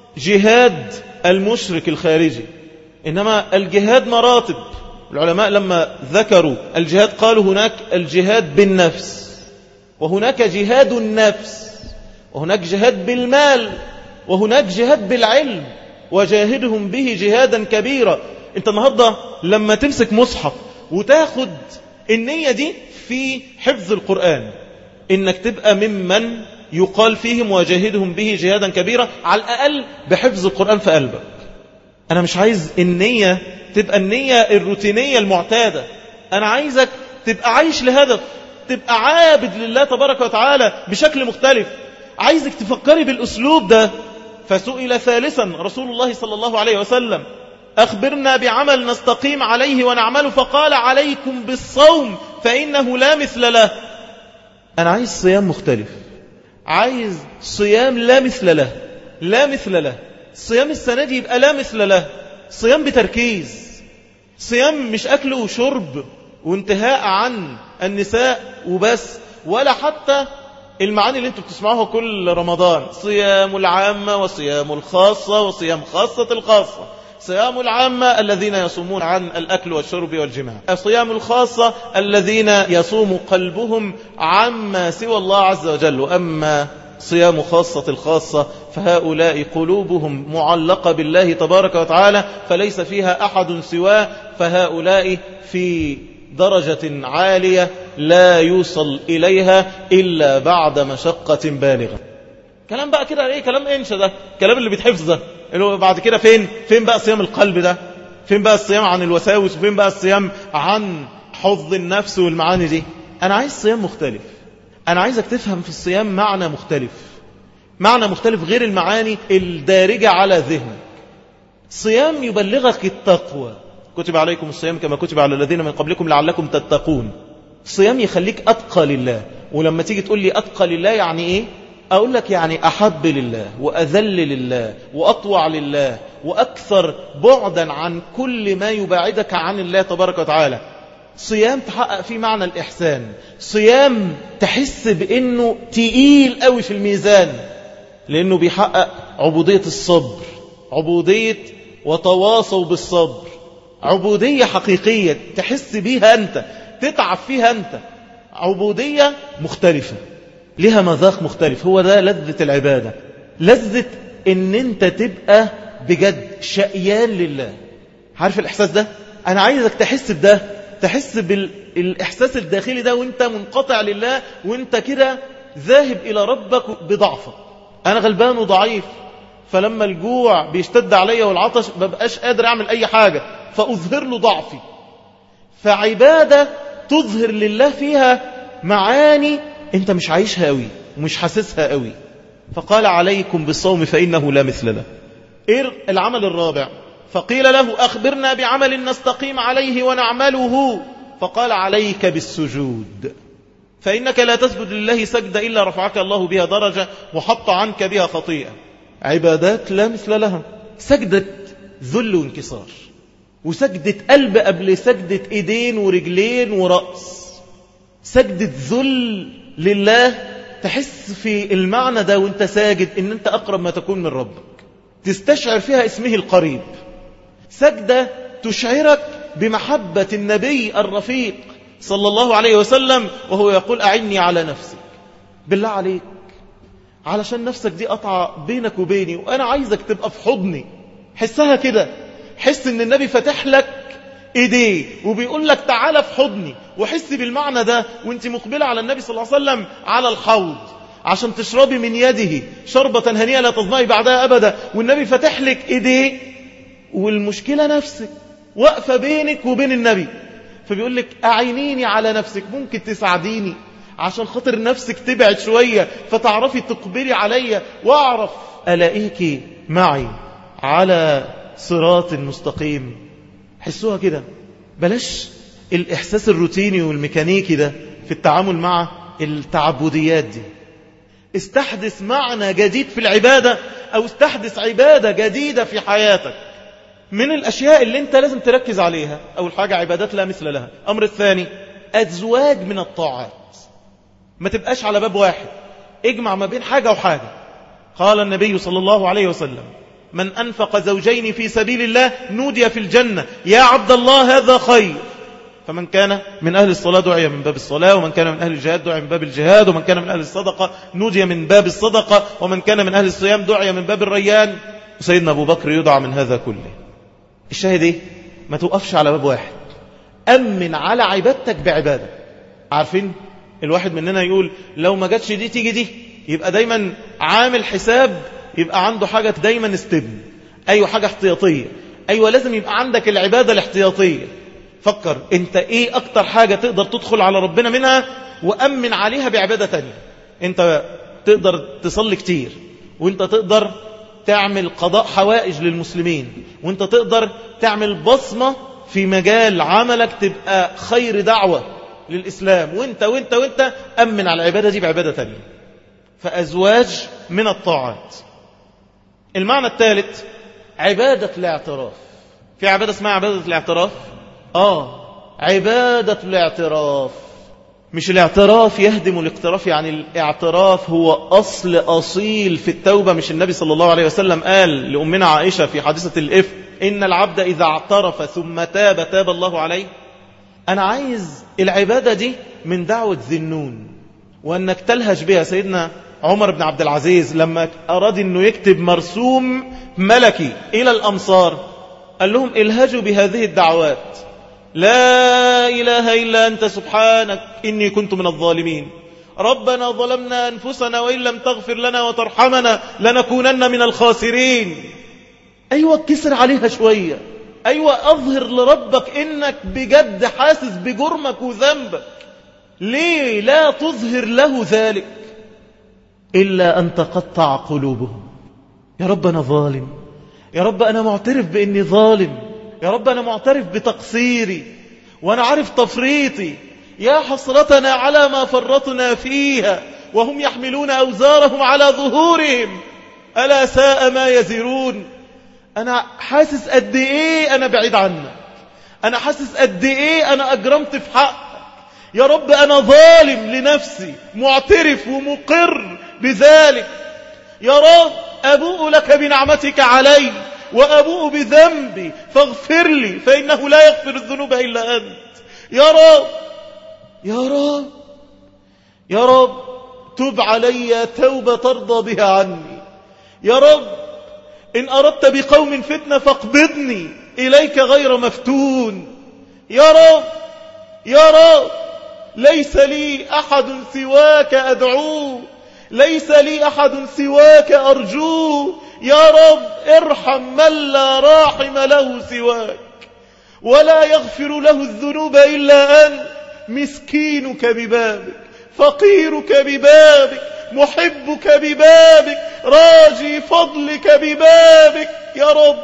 A: جهاد المشرك الخارجي إنما الجهاد مراتب العلماء لما ذكروا الجهاد قالوا هناك الجهاد بالنفس وهناك جهاد النفس وهناك جهاد بالمال وهناك جهاد بالعلم وجاهدهم به جهادا كبيرا انت النهاردة لما تمسك مصحف وتاخد النية دي في حفظ القرآن انك تبقى ممن يقال فيهم وجاهدهم به جهادا كبيرا على الأقل بحفظ القرآن في قلبك أنا مش عايز النية تبقى النية الروتينية المعتادة أنا عايزك تبقى عايش لهدف تبقى عابد لله تبارك وتعالى بشكل مختلف عايزك تفكري بالأسلوب ده فسئل ثالثا رسول الله صلى الله عليه وسلم أخبرنا بعمل نستقيم عليه ونعمل فقال عليكم بالصوم فإنه لا مثل له أنا عايز صيام مختلف عايز صيام لا مثل له لا مثل له صيام السنة دي يبقى لا مثل له صيام بتركيز صيام مش أكل وشرب وانتهاء عن النساء وبس ولا حتى المعاني اللي انتوا بتسمعوها كل رمضان صيام العامة وصيام الخاصة وصيام خاصة الخاصة صيام العامة الذين يصومون عن الأكل والشرب والجماع الصيام الخاصة الذين يصوم قلبهم عما سوى الله عز وجل وأما صيام خاصة الخاصة فهؤلاء قلوبهم معلقة بالله تبارك وتعالى فليس فيها أحد سواه فهؤلاء في درجة عالية لا يوصل إليها إلا بعد مشقة بالغة كلام بقى كده ايه كلام انشا ده كلام اللي بيتحفظ ده اللي هو بعد كده فين فين بقى صيام القلب ده فين بقى الصيام عن الوساوس وفين بقى الصيام عن حظ النفس والمعاني دي انا عايز صيام مختلف انا عايزك تفهم في الصيام معنى مختلف معنى مختلف غير المعاني الدارجة على ذهنك صيام يبلغك التقوى كتب عليكم الصيام كما كتب على الذين من قبلكم لعلكم تتقون صيام يخليك أتقى لله ولما تيجي تقول لي أتقى لله يعني إيه أقول لك يعني أحب لله وأذل لله وأطوع لله وأكثر بعدا عن كل ما يباعدك عن الله تبارك وتعالى صيام تحقق فيه معنى الإحسان صيام تحس بأنه تقيل قوي في الميزان لأنه بيحقق عبودية الصبر عبودية وتواصوا بالصبر عبودية حقيقية تحس بيها أنت تتعب فيها أنت عبودية مختلفة لها مذاق مختلف هو ده لذة العبادة لذة ان انت تبقى بجد شقيان لله عارف الإحساس ده أنا عايزك تحس بده تحس بالإحساس الداخلي ده وانت منقطع لله وانت كده ذاهب إلى ربك بضعفك أنا غلبان وضعيف فلما الجوع بيشتد عليا والعطش ببقاش قادر أعمل أي حاجة فأظهر له ضعفي فعبادة تظهر لله فيها معاني انت مش عايشها قوي ومش حاسسها قوي فقال عليكم بالصوم فإنه لا مثل له إيه العمل الرابع فقيل له أخبرنا بعمل نستقيم عليه ونعمله فقال عليك بالسجود فإنك لا تسجد لله سجد إلا رفعك الله بها درجة وحط عنك بها خطيئة عبادات لا مثل لها سجدة ذل وانكسار وسجدة قلب قبل سجدة ايدين ورجلين ورأس سجدة ذل لله تحس في المعنى ده وانت ساجد ان انت اقرب ما تكون من ربك تستشعر فيها اسمه القريب سجدة تشعرك بمحبة النبي الرفيق صلى الله عليه وسلم وهو يقول أعني على نفسك بالله عليك علشان نفسك دي قطعة بينك وبيني وأنا عايزك تبقى في حضني حسها كده حس ان النبي فتح لك ايديه وبيقول لك تعالى في حضني وحس بالمعنى ده وانت مقبلة على النبي صلى الله عليه وسلم على الحوض عشان تشربي من يده شربة هنيئة لا تظمئي بعدها أبدا والنبي فتح لك ايديه والمشكلة نفسك واقفة بينك وبين النبي فبيقول لك أعينيني على نفسك ممكن تساعديني عشان خاطر نفسك تبعد شوية فتعرفي تقبلي عليا واعرف ألاقيك معي على صراط مستقيم حسوها كده بلاش الإحساس الروتيني والميكانيكي ده في التعامل مع التعبديات دي استحدث معنى جديد في العبادة أو استحدث عبادة جديدة في حياتك من الأشياء اللي انت لازم تركز عليها أول حاجة عبادات لا مثل لها أمر الثاني أزواج من الطاعات ما تبقاش على باب واحد اجمع ما بين حاجة وحاجة قال النبي صلى الله عليه وسلم من أنفق زوجين في سبيل الله نودي في الجنة يا عبد الله هذا خير فمن كان من أهل الصلاة دعي من باب الصلاة ومن كان من أهل الجهاد دعي من باب الجهاد ومن كان من أهل الصدقة نودي من باب الصدقة ومن كان من أهل الصيام دعي من باب الريان وسيدنا أبو بكر يدعى من هذا كله الشاهد ايه ما توقفش على باب واحد أمن على عبادتك بعبادة عارفين الواحد مننا يقول لو ما جاتش دي تيجي دي يبقى دايما عامل حساب يبقى عنده حاجة دايما استبن أيوة حاجة احتياطية أيوة لازم يبقى عندك العبادة الاحتياطية فكر انت ايه اكتر حاجة تقدر تدخل على ربنا منها وأمن عليها بعبادة تانية انت تقدر تصلي كتير وانت تقدر تعمل قضاء حوائج للمسلمين وانت تقدر تعمل بصمة في مجال عملك تبقى خير دعوة للإسلام وانت وانت وانت أمن على العبادة دي بعبادة تانية فأزواج من الطاعات المعنى الثالث عبادة الاعتراف في عبادة اسمها عبادة الاعتراف آه عبادة الاعتراف مش الاعتراف يهدم الاقتراف يعني الاعتراف هو أصل أصيل في التوبة مش النبي صلى الله عليه وسلم قال لأمنا عائشة في حادثة الإف إن العبد إذا اعترف ثم تاب تاب الله عليه أنا عايز العبادة دي من دعوة ذنون وأنك تلهج بها سيدنا عمر بن عبد العزيز لما أراد أنه يكتب مرسوم ملكي إلى الأمصار قال لهم الهجوا بهذه الدعوات لا إله إلا أنت سبحانك إني كنت من الظالمين ربنا ظلمنا أنفسنا وإن لم تغفر لنا وترحمنا لنكونن من الخاسرين أيوة كسر عليها شوية أيوة أظهر لربك إنك بجد حاسس بجرمك وذنبك ليه لا تظهر له ذلك إلا أن تقطع قلوبهم يا رب أنا ظالم يا رب أنا معترف بإني ظالم يا رب أنا معترف بتقصيري وأنا عارف تفريطي يا حسرتنا على ما فرطنا فيها وهم يحملون أوزارهم على ظهورهم ألا ساء ما يزرون أنا حاسس قد إيه أنا بعيد عنك أنا حاسس قد إيه أنا أجرمت في حقك يا رب أنا ظالم لنفسي معترف ومقر بذلك يا رب أبوء لك بنعمتك علي وأبوء بذنبي فاغفر لي فإنه لا يغفر الذنوب إلا أنت يا رب يا رب يا رب تب علي توبة ترضى بها عني يا رب إن أردت بقوم فتنة فاقبضني إليك غير مفتون يا رب يا رب ليس لي أحد سواك أدعوه ليس لي أحد سواك أرجوه يا رب ارحم من لا راحم له سواك ولا يغفر له الذنوب إلا أنت مسكينك ببابك فقيرك ببابك محبك ببابك راجي فضلك ببابك يا رب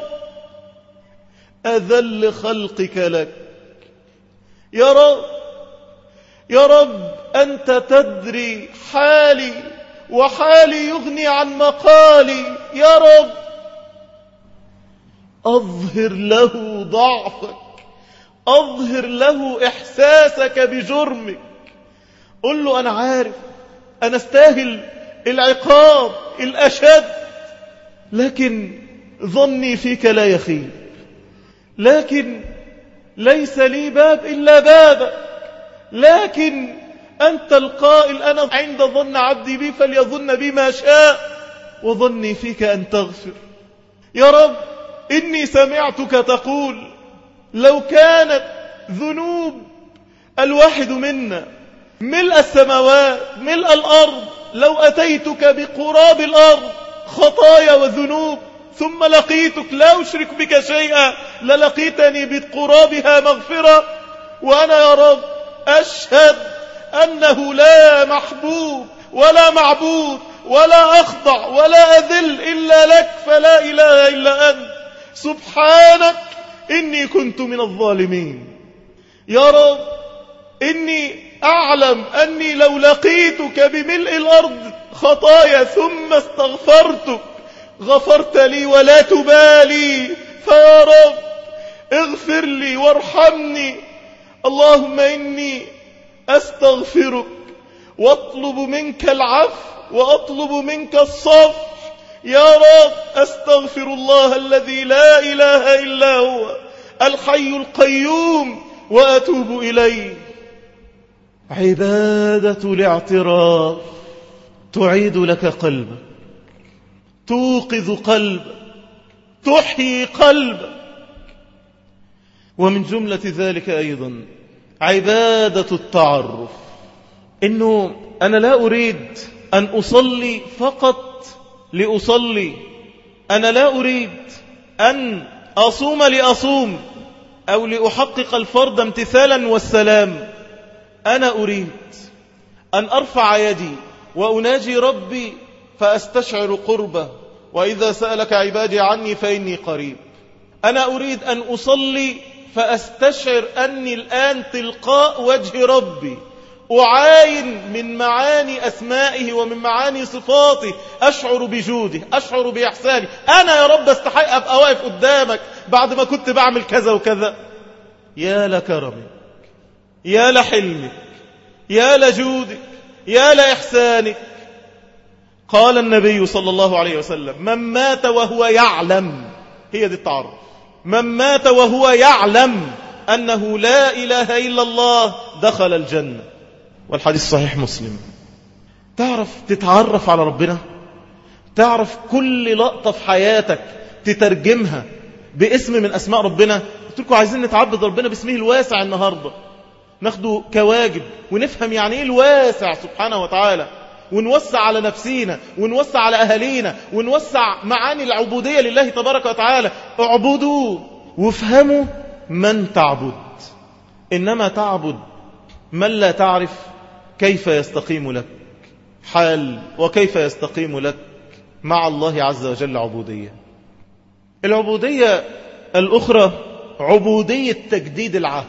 A: أذل خلقك لك يا رب يا رب أنت تدري حالي وحالي يغني عن مقالي يا رب أظهر له ضعفك أظهر له إحساسك بجرمك قل له أنا عارف أنا استاهل العقاب الأشد لكن ظني فيك لا يخيب لكن ليس لي باب إلا بابك لكن أنت القائل أنا عند ظن عبدي بي فليظن بي ما شاء وظني فيك أن تغفر يا رب إني سمعتك تقول لو كانت ذنوب الواحد منا ملء السماوات ملء الأرض لو أتيتك بقراب الأرض خطايا وذنوب ثم لقيتك لا أشرك بك شيئا للقيتني بقرابها مغفرة وأنا يا رب أشهد أنه لا محبوب ولا معبود ولا أخضع ولا أذل إلا لك فلا إله إلا أنت سبحانك إني كنت من الظالمين يا رب إني أعلم أني لو لقيتك بملء الأرض خطايا ثم استغفرتك غفرت لي ولا تبالي فيا رب اغفر لي وارحمني اللهم إني أستغفرك واطلب منك العفو وأطلب منك الصفح يا رب أستغفر الله الذي لا إله إلا هو الحي القيوم وأتوب إليه عبادة الاعتراف تعيد لك قلبك توقظ قلبك تحيي قلبك ومن جملة ذلك أيضا عبادة التعرف إنه أنا لا أريد أن أصلي فقط لأصلي أنا لا أريد أن أصوم لأصوم أو لأحقق الفرض امتثالا والسلام أنا أريد أن أرفع يدي وأناجي ربي فأستشعر قربه وإذا سألك عبادي عني فإني قريب أنا أريد أن أصلي فأستشعر أني الآن تلقاء وجه ربي أعاين من معاني أسمائه ومن معاني صفاته أشعر بجوده أشعر بإحسانه أنا يا رب استحق أبقى واقف قدامك بعد ما كنت بعمل كذا وكذا يا لكرمك يا لحلمك يا لجودك يا لإحسانك قال النبي صلى الله عليه وسلم من مات وهو يعلم هي دي التعرف من مات وهو يعلم أنه لا إله إلا الله دخل الجنة والحديث صحيح مسلم تعرف تتعرف على ربنا تعرف كل لقطة في حياتك تترجمها باسم من أسماء ربنا قلت لكم عايزين نتعبد ربنا باسمه الواسع النهاردة ناخده كواجب ونفهم يعني ايه الواسع سبحانه وتعالى ونوسع على نفسينا ونوسع على أهالينا ونوسع معاني العبودية لله تبارك وتعالى اعبدوا وافهموا من تعبد إنما تعبد من لا تعرف كيف يستقيم لك حال وكيف يستقيم لك مع الله عز وجل عبودية العبودية الأخرى عبودية تجديد العهد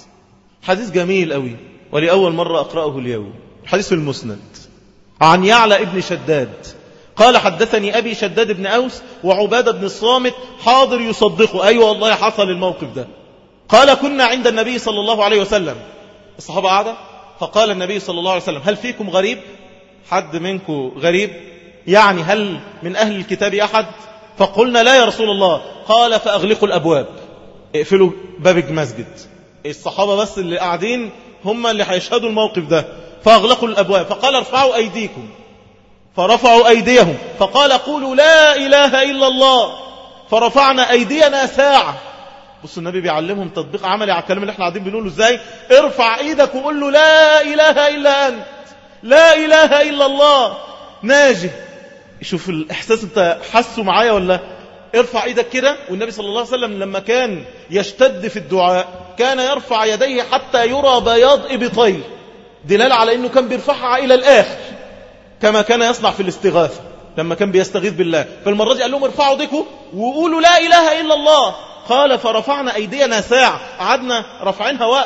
A: حديث جميل قوي ولأول مرة أقرأه اليوم حديث في المسند عن يعلى ابن شداد قال حدثني أبي شداد بن أوس وعبادة بن الصامت حاضر يصدقه أيوة والله حصل الموقف ده قال كنا عند النبي صلى الله عليه وسلم الصحابة قاعدة فقال النبي صلى الله عليه وسلم هل فيكم غريب حد منكم غريب يعني هل من أهل الكتاب أحد فقلنا لا يا رسول الله قال فأغلقوا الأبواب اقفلوا باب المسجد الصحابة بس اللي قاعدين هم اللي هيشهدوا الموقف ده فأغلقوا الأبواب فقال ارفعوا أيديكم فرفعوا أيديهم فقال قولوا لا إله إلا الله فرفعنا أيدينا ساعة بص النبي بيعلمهم تطبيق عملي على الكلام اللي احنا قاعدين بنقوله ازاي ارفع ايدك وقول له لا اله الا انت لا اله الا الله ناجي شوف الاحساس انت حاسه معايا ولا ارفع ايدك كده والنبي صلى الله عليه وسلم لما كان يشتد في الدعاء كان يرفع يديه حتى يرى بياض ابطيه دلالة على انه كان بيرفعها الى الاخر كما كان يصنع في الاستغاثة لما كان بيستغيث بالله فالمرة دي قال لهم ارفعوا ايديكم وقولوا لا اله الا الله قال فرفعنا أيدينا ساعة قعدنا رفعينها وقت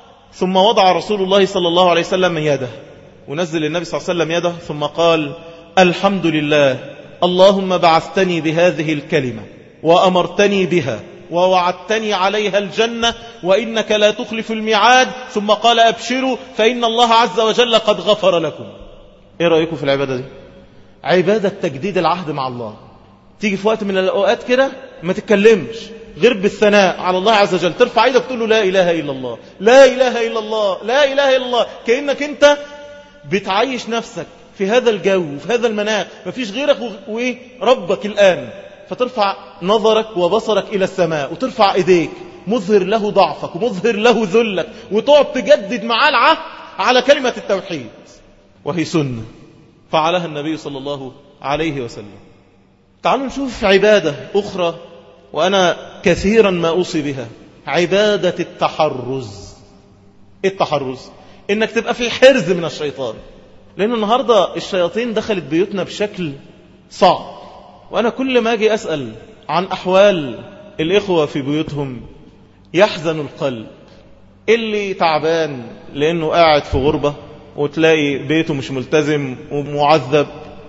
A: ثم وضع رسول الله صلى الله عليه وسلم يده ونزل النبي صلى الله عليه وسلم يده ثم قال الحمد لله اللهم بعثتني بهذه الكلمة وأمرتني بها ووعدتني عليها الجنة وإنك لا تخلف الميعاد ثم قال أبشروا فإن الله عز وجل قد غفر لكم إيه رأيكم في العبادة دي عبادة تجديد العهد مع الله تيجي في وقت من الأوقات كده ما تتكلمش غير بالثناء على الله عز وجل ترفع ايدك تقول له لا إله إلا الله لا إله إلا الله لا إله إلا الله كأنك أنت بتعيش نفسك في هذا الجو في هذا المناخ مفيش غيرك وربك الآن فترفع نظرك وبصرك إلى السماء وترفع إيديك مظهر له ضعفك ومظهر له ذلك وتقعد تجدد معاه العهد على كلمة التوحيد وهي سنة فعلها النبي صلى الله عليه وسلم تعالوا نشوف عبادة أخرى وأنا كثيرا ما أوصي بها عبادة التحرز إيه التحرز إنك تبقى في حرز من الشيطان لأن النهاردة الشياطين دخلت بيوتنا بشكل صعب وأنا كل ما أجي أسأل عن أحوال الإخوة في بيوتهم يحزن القلب اللي تعبان لأنه قاعد في غربة وتلاقي بيته مش ملتزم ومعذب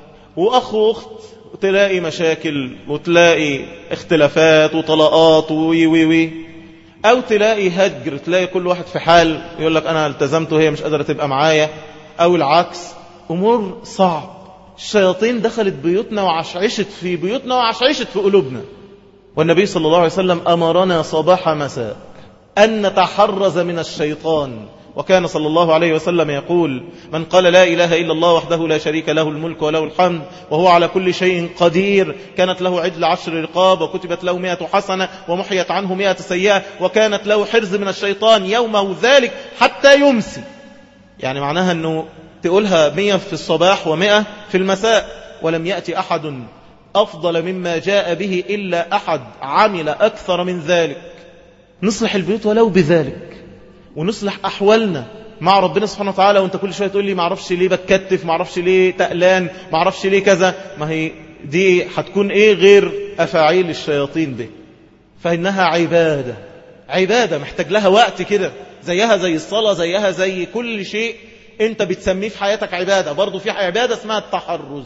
A: وأخ وأخت تلاقي مشاكل وتلاقي اختلافات وطلاقات وي وي وي أو تلاقي هجر تلاقي كل واحد في حال يقول لك أنا التزمت وهي مش قادرة تبقى معايا أو العكس أمور صعب الشياطين دخلت بيوتنا وعشعشت في بيوتنا وعشعشت في قلوبنا والنبي صلى الله عليه وسلم أمرنا صباح مساء أن نتحرز من الشيطان وكان صلى الله عليه وسلم يقول من قال لا إله إلا الله وحده لا شريك له الملك وله الحمد وهو على كل شيء قدير كانت له عدل عشر رقاب وكتبت له مئة حسنة ومحيت عنه مئة سيئة وكانت له حرز من الشيطان يومه ذلك حتى يمسي يعني معناها أنه تقولها مئة في الصباح ومئة في المساء ولم يأتي أحد أفضل مما جاء به إلا أحد عمل أكثر من ذلك نصلح البيوت ولو بذلك ونصلح أحوالنا مع ربنا سبحانه وتعالى وانت كل شوية تقول لي معرفش ليه بتكتف معرفش ليه تقلان معرفش ليه كذا ما هي دي هتكون ايه غير أفاعيل الشياطين دي فإنها عبادة عبادة محتاج لها وقت كده زيها زي الصلاة زيها زي كل شيء انت بتسميه في حياتك عبادة برضو في عبادة اسمها التحرز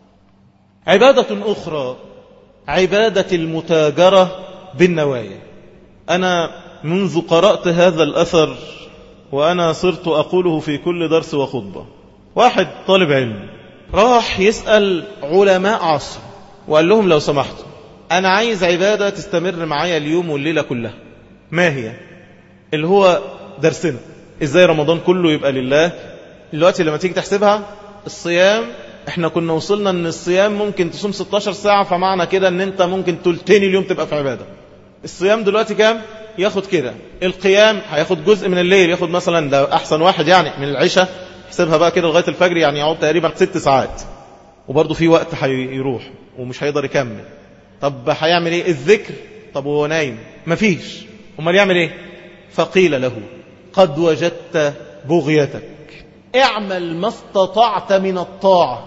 A: عبادة أخرى عبادة المتاجرة بالنوايا أنا منذ قرأت هذا الأثر وأنا صرت أقوله في كل درس وخطبة واحد طالب علم راح يسأل علماء عصر وقال لهم لو سمحتوا أنا عايز عبادة تستمر معايا اليوم والليلة كلها ما هي اللي هو درسنا إزاي رمضان كله يبقى لله دلوقتي لما تيجي تحسبها الصيام احنا كنا وصلنا ان الصيام ممكن تصوم 16 ساعة فمعنى كده ان انت ممكن تلتين اليوم تبقى في عبادة الصيام دلوقتي كام ياخد كده القيام هياخد جزء من الليل ياخد مثلا ده احسن واحد يعني من العشاء احسبها بقى كده لغاية الفجر يعني يقعد تقريبا ست ساعات وبرضه في وقت هيروح ومش هيقدر يكمل طب هيعمل ايه الذكر طب وهو نايم مفيش امال يعمل ايه فقيل له قد وجدت بغيتك اعمل ما استطعت من الطاعة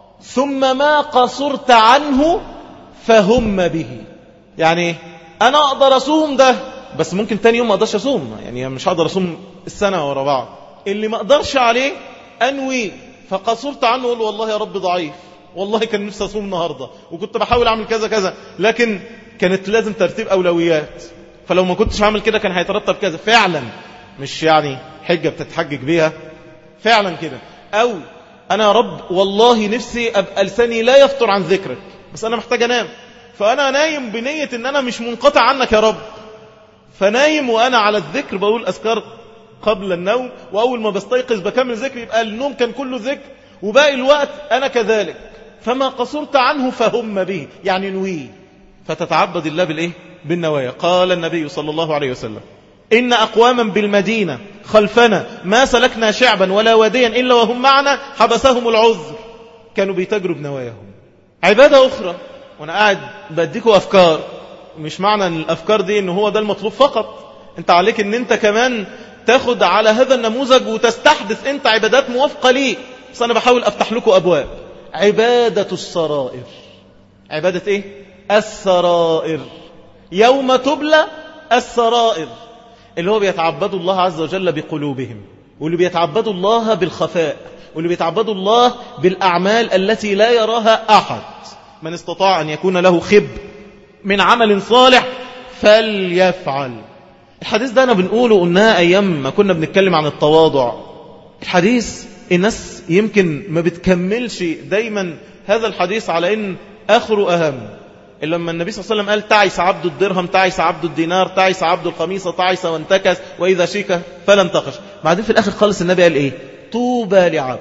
A: ثم ما قصرت عنه فهم به يعني انا اقدر اصوم ده بس ممكن تاني يوم ما اقدرش اصوم يعني مش هقدر اصوم السنة ورا بعض اللي ما اقدرش عليه انوي فقصرت عنه اقول والله يا رب ضعيف والله كان نفسي اصوم النهاردة وكنت بحاول اعمل كذا كذا لكن كانت لازم ترتيب اولويات فلو ما كنتش عامل كده كان هيترتب كذا فعلا مش يعني حجة بتتحجج بيها فعلا كده او انا يا رب والله نفسي ابقى لساني لا يفطر عن ذكرك بس انا محتاج انام فانا نايم بنية ان انا مش منقطع عنك يا رب فنايم وانا على الذكر بقول اذكار قبل النوم واول ما بستيقظ بكمل ذكر يبقى النوم كان كله ذكر وباقي الوقت انا كذلك فما قصرت عنه فهم به يعني نويه فتتعبد الله بالايه بالنوايا قال النبي صلى الله عليه وسلم إن أقواما بالمدينة خلفنا ما سلكنا شعبا ولا واديا إلا وهم معنا حبسهم العذر كانوا بيتجروا بنواياهم عبادة أخرى وأنا قاعد بديكوا أفكار مش معنى أن الأفكار دي أنه هو ده المطلوب فقط أنت عليك أن أنت كمان تاخد على هذا النموذج وتستحدث أنت عبادات موافقة ليه بس أنا بحاول أفتح لكم أبواب عبادة السرائر عبادة إيه؟ السرائر يوم تبلى السرائر اللي هو بيتعبدوا الله عز وجل بقلوبهم واللي بيتعبدوا الله بالخفاء واللي بيتعبدوا الله بالأعمال التي لا يراها أحد من استطاع أن يكون له خب من عمل صالح فليفعل الحديث ده أنا بنقوله قلناه أيام ما كنا بنتكلم عن التواضع الحديث الناس يمكن ما بتكملش دايما هذا الحديث على أن آخره أهم لما النبي صلى الله عليه وسلم قال تعيس عبد الدرهم تعيس عبد الدينار تعيس عبد القميصة تعيس وانتكس وإذا شيك فلا انتقش بعدين في الآخر خالص النبي قال إيه طوبى لعبد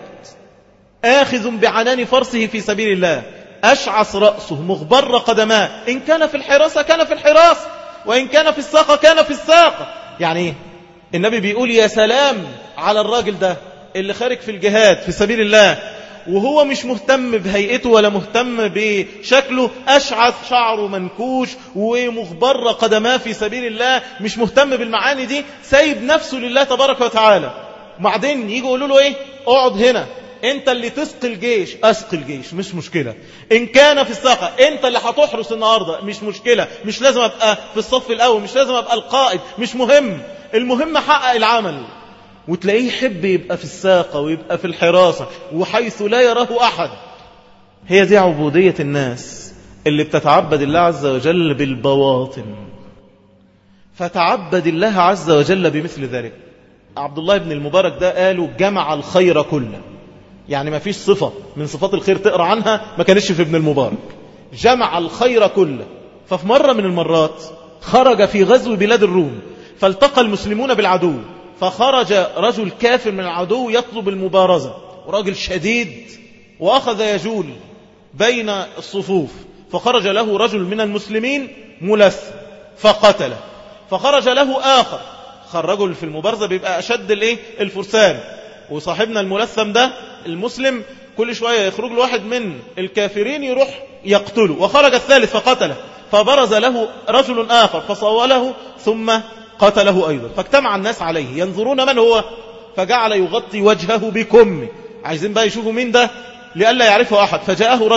A: آخذ بعنان فرسه في سبيل الله أشعص رأسه مغبر قدماه إن كان في الحراسة كان في الحراسة وإن كان في الساقة كان في الساقة يعني إيه النبي بيقول يا سلام على الراجل ده اللي خارج في الجهاد في سبيل الله وهو مش مهتم بهيئته ولا مهتم بشكله أشعث شعره منكوش ومغبر قدماه في سبيل الله مش مهتم بالمعاني دي سايب نفسه لله تبارك وتعالى وبعدين يجي يقولوا له ايه اقعد هنا انت اللي تسقي الجيش اسقي الجيش مش مشكلة ان كان في الساقة انت اللي هتحرس النهاردة مش مشكلة مش لازم ابقى في الصف الاول مش لازم ابقى القائد مش مهم المهم حقق العمل وتلاقيه يحب يبقى في الساقة ويبقى في الحراسة وحيث لا يراه أحد هي دي عبودية الناس اللي بتتعبد الله عز وجل بالبواطن فتعبد الله عز وجل بمثل ذلك عبد الله بن المبارك ده قالوا جمع الخير كله يعني ما فيش صفة من صفات الخير تقرأ عنها ما كانش في ابن المبارك جمع الخير كله ففي مرة من المرات خرج في غزو بلاد الروم فالتقى المسلمون بالعدو فخرج رجل كافر من العدو يطلب المبارزة وراجل شديد وأخذ يجول بين الصفوف فخرج له رجل من المسلمين ملث فقتله فخرج له آخر خرجوا في المبارزة بيبقى أشد الايه الفرسان وصاحبنا الملثم ده المسلم كل شوية يخرج له واحد من الكافرين يروح يقتله وخرج الثالث فقتله فبرز له رجل آخر فصوله ثم قتله أيضا فاجتمع الناس عليه ينظرون من هو فجعل يغطي وجهه بكمه عايزين بقى يشوفوا مين ده لئلا يعرفه أحد فجاءه رجل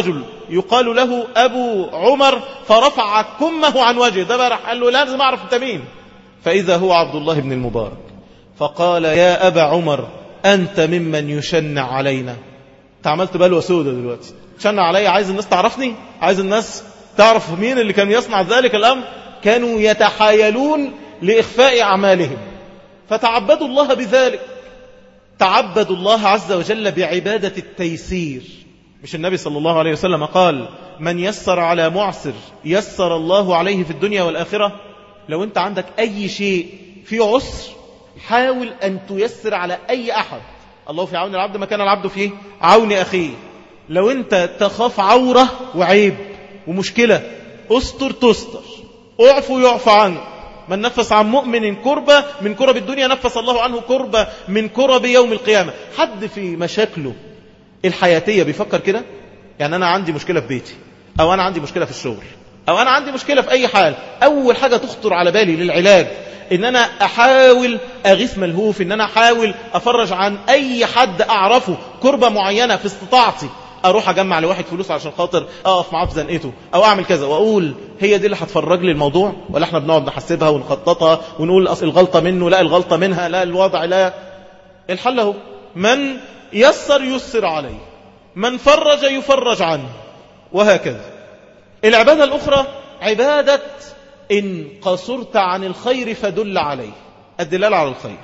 A: يقال له أبو عمر فرفع كمه عن وجهه ده بقى قال له لازم أعرف أنت مين فإذا هو عبد الله بن المبارك فقال يا أبا عمر أنت ممن يشنع علينا انت عملت بلوى سودة دلوقتي تشنع علي عايز الناس تعرفني عايز الناس تعرف مين اللي كان يصنع ذلك الأمر كانوا يتحايلون لإخفاء أعمالهم فتعبدوا الله بذلك تعبدوا الله عز وجل بعبادة التيسير مش النبي صلى الله عليه وسلم قال من يسر على معسر يسر الله عليه في الدنيا والآخرة لو انت عندك أي شيء في عسر حاول أن تيسر على أي أحد الله في عون العبد ما كان العبد فيه عون أخيه لو انت تخاف عورة وعيب ومشكلة استر تستر اعفو يعفى عنك من نفس عن مؤمن كربة من كرب الدنيا نفس الله عنه كربة من كرب يوم القيامة حد في مشاكله الحياتية بيفكر كده يعني أنا عندي مشكلة في بيتي أو أنا عندي مشكلة في الشغل أو أنا عندي مشكلة في أي حال أول حاجة تخطر على بالي للعلاج إن أنا أحاول أغيث ملهوف إن أنا أحاول أفرج عن أي حد أعرفه كربة معينة في استطاعتي اروح اجمع لواحد فلوس عشان خاطر اقف معاه في زنقته او اعمل كذا واقول هي دي اللي هتفرج لي الموضوع ولا احنا بنقعد نحسبها ونخططها ونقول اصل الغلطه منه لا الغلطه منها لا الوضع لا الحل اهو من يسر يسر عليه من فرج يفرج عنه وهكذا العباده الاخرى عباده ان قصرت عن الخير فدل عليه الدلال على الخير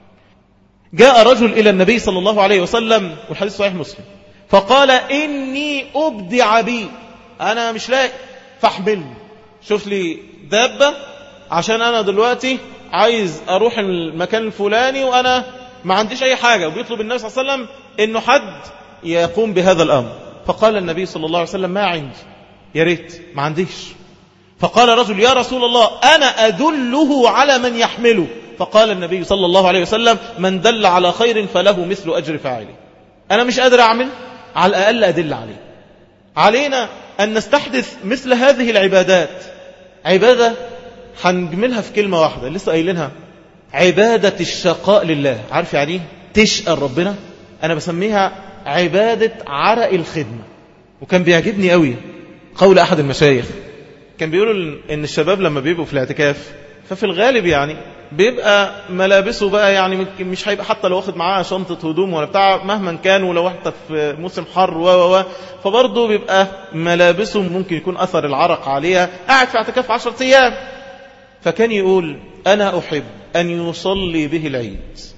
A: جاء رجل الى النبي صلى الله عليه وسلم والحديث صحيح مسلم فقال إني أبدع بي أنا مش لاقي فاحملني شوف لي دابة عشان أنا دلوقتي عايز أروح المكان الفلاني وأنا ما عنديش أي حاجة وبيطلب النبي صلى الله عليه وسلم إنه حد يقوم بهذا الأمر فقال النبي صلى الله عليه وسلم ما عندي يا ريت ما عنديش فقال رجل يا رسول الله أنا أدله على من يحمله فقال النبي صلى الله عليه وسلم من دل على خير فله مثل أجر فاعله أنا مش قادر أعمل على الأقل أدل عليه علينا أن نستحدث مثل هذه العبادات عبادة هنجملها في كلمة واحدة لسه قايلينها عبادة الشقاء لله عارف يعني تشقى ربنا أنا بسميها عبادة عرق الخدمة وكان بيعجبني قوي قول أحد المشايخ كان بيقولوا إن الشباب لما بيبقوا في الاعتكاف ففي الغالب يعني بيبقى ملابسه بقى يعني مش هيبقى حتى لو واخد معاه شنطة هدوم ولا بتاع مهما كان ولو حتى في موسم حر و و فبرضه بيبقى ملابسه ممكن يكون أثر العرق عليها قاعد في اعتكاف عشرة أيام فكان يقول أنا أحب أن يصلي به العيد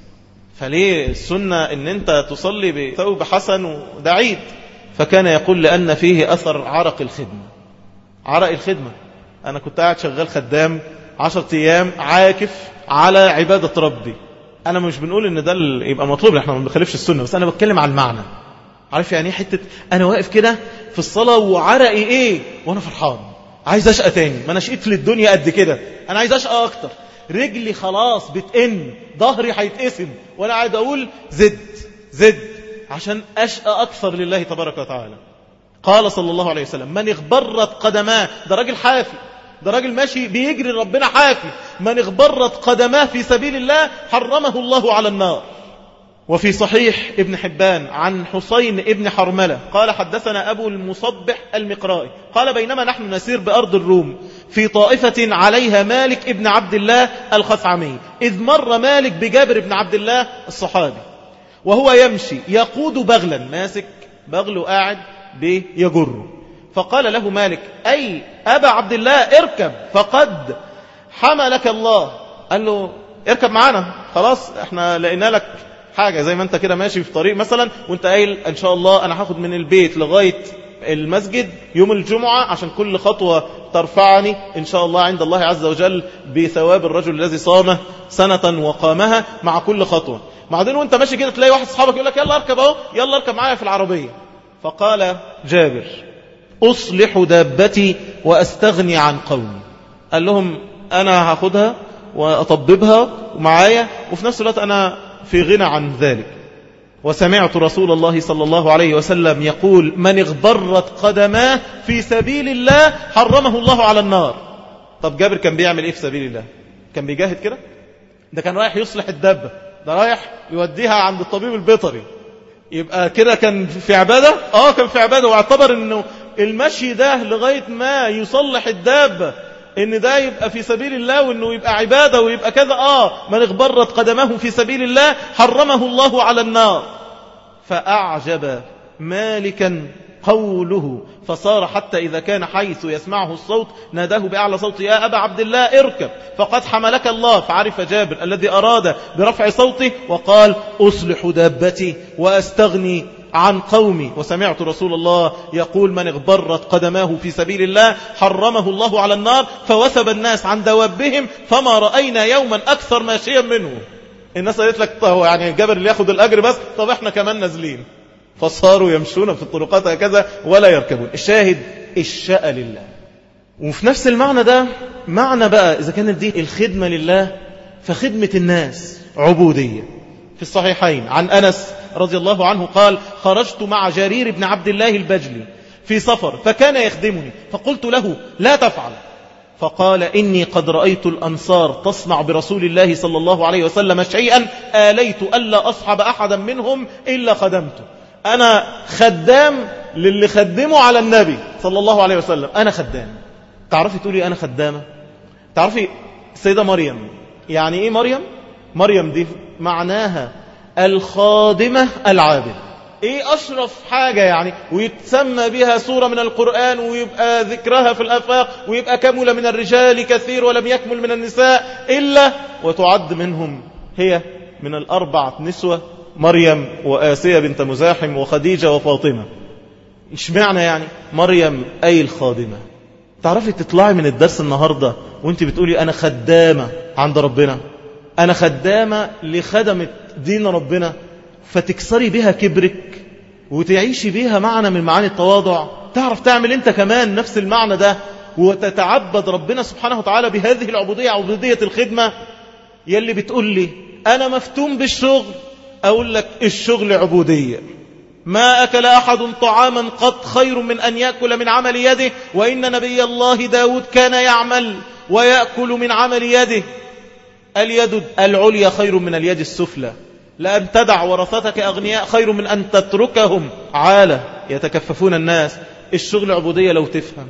A: فليه السنة أن أنت تصلي بثوب حسن وده عيد فكان يقول لأن فيه أثر عرق الخدمة عرق الخدمة أنا كنت قاعد شغال خدام عشرة أيام عاكف على عبادة ربي أنا مش بنقول إن ده يبقى مطلوب احنا ما بنخالفش السنة بس أنا بتكلم عن المعنى عارف يعني ايه حتة أنا واقف كده في الصلاة وعرقي إيه وأنا فرحان عايز أشقى تاني ما أنا شقيت للدنيا قد كده أنا عايز أشقى أكتر رجلي خلاص بتئن ظهري هيتقسم وأنا قاعد أقول زد زد عشان أشقى أكثر لله تبارك وتعالى قال صلى الله عليه وسلم من اغبرت قدماه ده راجل حافي ده راجل ماشي بيجري ربنا حافي من اغبرت قدماه في سبيل الله حرمه الله على النار وفي صحيح ابن حبان عن حسين ابن حرملة قال حدثنا أبو المصبح المقرائي قال بينما نحن نسير بأرض الروم في طائفة عليها مالك ابن عبد الله الخثعمي إذ مر مالك بجابر ابن عبد الله الصحابي وهو يمشي يقود بغلا ماسك بغل قاعد بيجره فقال له مالك أي أبا عبد الله اركب فقد حملك الله قال له اركب معانا خلاص احنا لقينا لك حاجة زي ما انت كده ماشي في طريق مثلا وانت قايل ان شاء الله انا هاخد من البيت لغاية المسجد يوم الجمعة عشان كل خطوة ترفعني إن شاء الله عند الله عز وجل بثواب الرجل الذي صامه سنة وقامها مع كل خطوة بعدين وانت ماشي كده تلاقي واحد صحابك يقول لك يلا اركب اهو يلا اركب معايا في العربية فقال جابر أصلح دابتي وأستغني عن قومي قال لهم أنا هاخدها وأطببها معايا وفي نفس الوقت أنا في غنى عن ذلك وسمعت رسول الله صلى الله عليه وسلم يقول من اغبرت قدماه في سبيل الله حرمه الله على النار طب جابر كان بيعمل ايه في سبيل الله كان بيجاهد كده ده كان رايح يصلح الدابة ده رايح يوديها عند الطبيب البيطري يبقى كده كان في عبادة اه كان في عبادة واعتبر انه المشي ده لغاية ما يصلح الدابة ان ده يبقى في سبيل الله وانه يبقى عبادة ويبقى كذا اه من اغبرت قدمه في سبيل الله حرمه الله على النار فأعجب مالكا قوله فصار حتى إذا كان حيث يسمعه الصوت ناداه بأعلى صوت يا أبا عبد الله اركب فقد حملك الله فعرف جابر الذي أراد برفع صوته وقال أصلح دابتي وأستغني عن قومي وسمعت رسول الله يقول من اغبرت قدماه في سبيل الله حرمه الله على النار فوثب الناس عن دوابهم فما رأينا يوما أكثر ماشيا منه الناس قالت لك طب يعني جابر اللي ياخد الأجر بس طب احنا كمان نازلين فصاروا يمشون في الطرقات هكذا ولا يركبون الشاهد الشاء لله وفي نفس المعنى ده معنى بقى إذا كانت دي الخدمة لله فخدمة الناس عبودية في الصحيحين عن أنس رضي الله عنه قال خرجت مع جرير بن عبد الله البجلي في سفر فكان يخدمني فقلت له لا تفعل فقال إني قد رأيت الأنصار تصنع برسول الله صلى الله عليه وسلم شيئا آليت ألا أصحب أحدا منهم إلا خدمته أنا خدام للي خدمه على النبي صلى الله عليه وسلم أنا خدام تعرفي تقولي أنا خدامة تعرفي السيدة مريم يعني إيه مريم مريم دي معناها الخادمة العابدة ايه اشرف حاجة يعني ويتسمى بها سورة من القرآن ويبقى ذكرها في الافاق ويبقى كمل من الرجال كثير ولم يكمل من النساء الا وتعد منهم هي من الاربع نسوة مريم وآسية بنت مزاحم وخديجة وفاطمة ايش معنى يعني مريم اي الخادمة تعرفي تطلعي من الدرس النهاردة وانت بتقولي انا خدامة عند ربنا انا خدامة لخدمة دين ربنا فتكسري بها كبرك وتعيشي بها معنى من معاني التواضع تعرف تعمل انت كمان نفس المعنى ده وتتعبد ربنا سبحانه وتعالى بهذه العبودية عبودية الخدمة يلي بتقول لي أنا مفتون بالشغل أقول لك الشغل عبودية ما أكل أحد طعاما قط خير من أن يأكل من عمل يده وإن نبي الله داود كان يعمل ويأكل من عمل يده اليد العليا خير من اليد السفلى لأن تدع ورثتك أغنياء خير من أن تتركهم عالة يتكففون الناس الشغل عبودية لو تفهم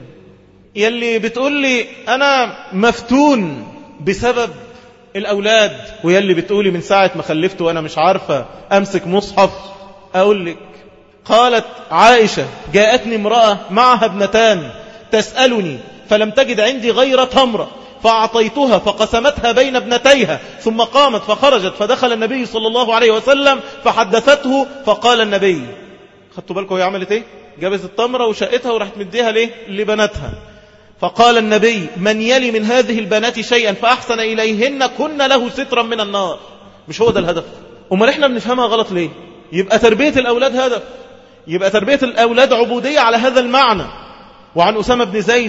A: يلي بتقول لي أنا مفتون بسبب الأولاد ويلي بتقولي من ساعة ما خلفت وأنا مش عارفة أمسك مصحف أقول لك قالت عائشة جاءتني امرأة معها ابنتان تسألني فلم تجد عندي غير تمرة فأعطيتها فقسمتها بين ابنتيها ثم قامت فخرجت فدخل النبي صلى الله عليه وسلم فحدثته فقال النبي خدتوا بالكم هي عملت ايه جابت التمرة وشقتها وراحت مديها ليه لبناتها فقال النبي من يلي من هذه البنات شيئا فأحسن إليهن كن له سترا من النار مش هو ده الهدف أمال احنا بنفهمها غلط ليه يبقى تربية الأولاد هدف يبقى تربية الأولاد عبودية على هذا المعنى وعن أسامة بن زيد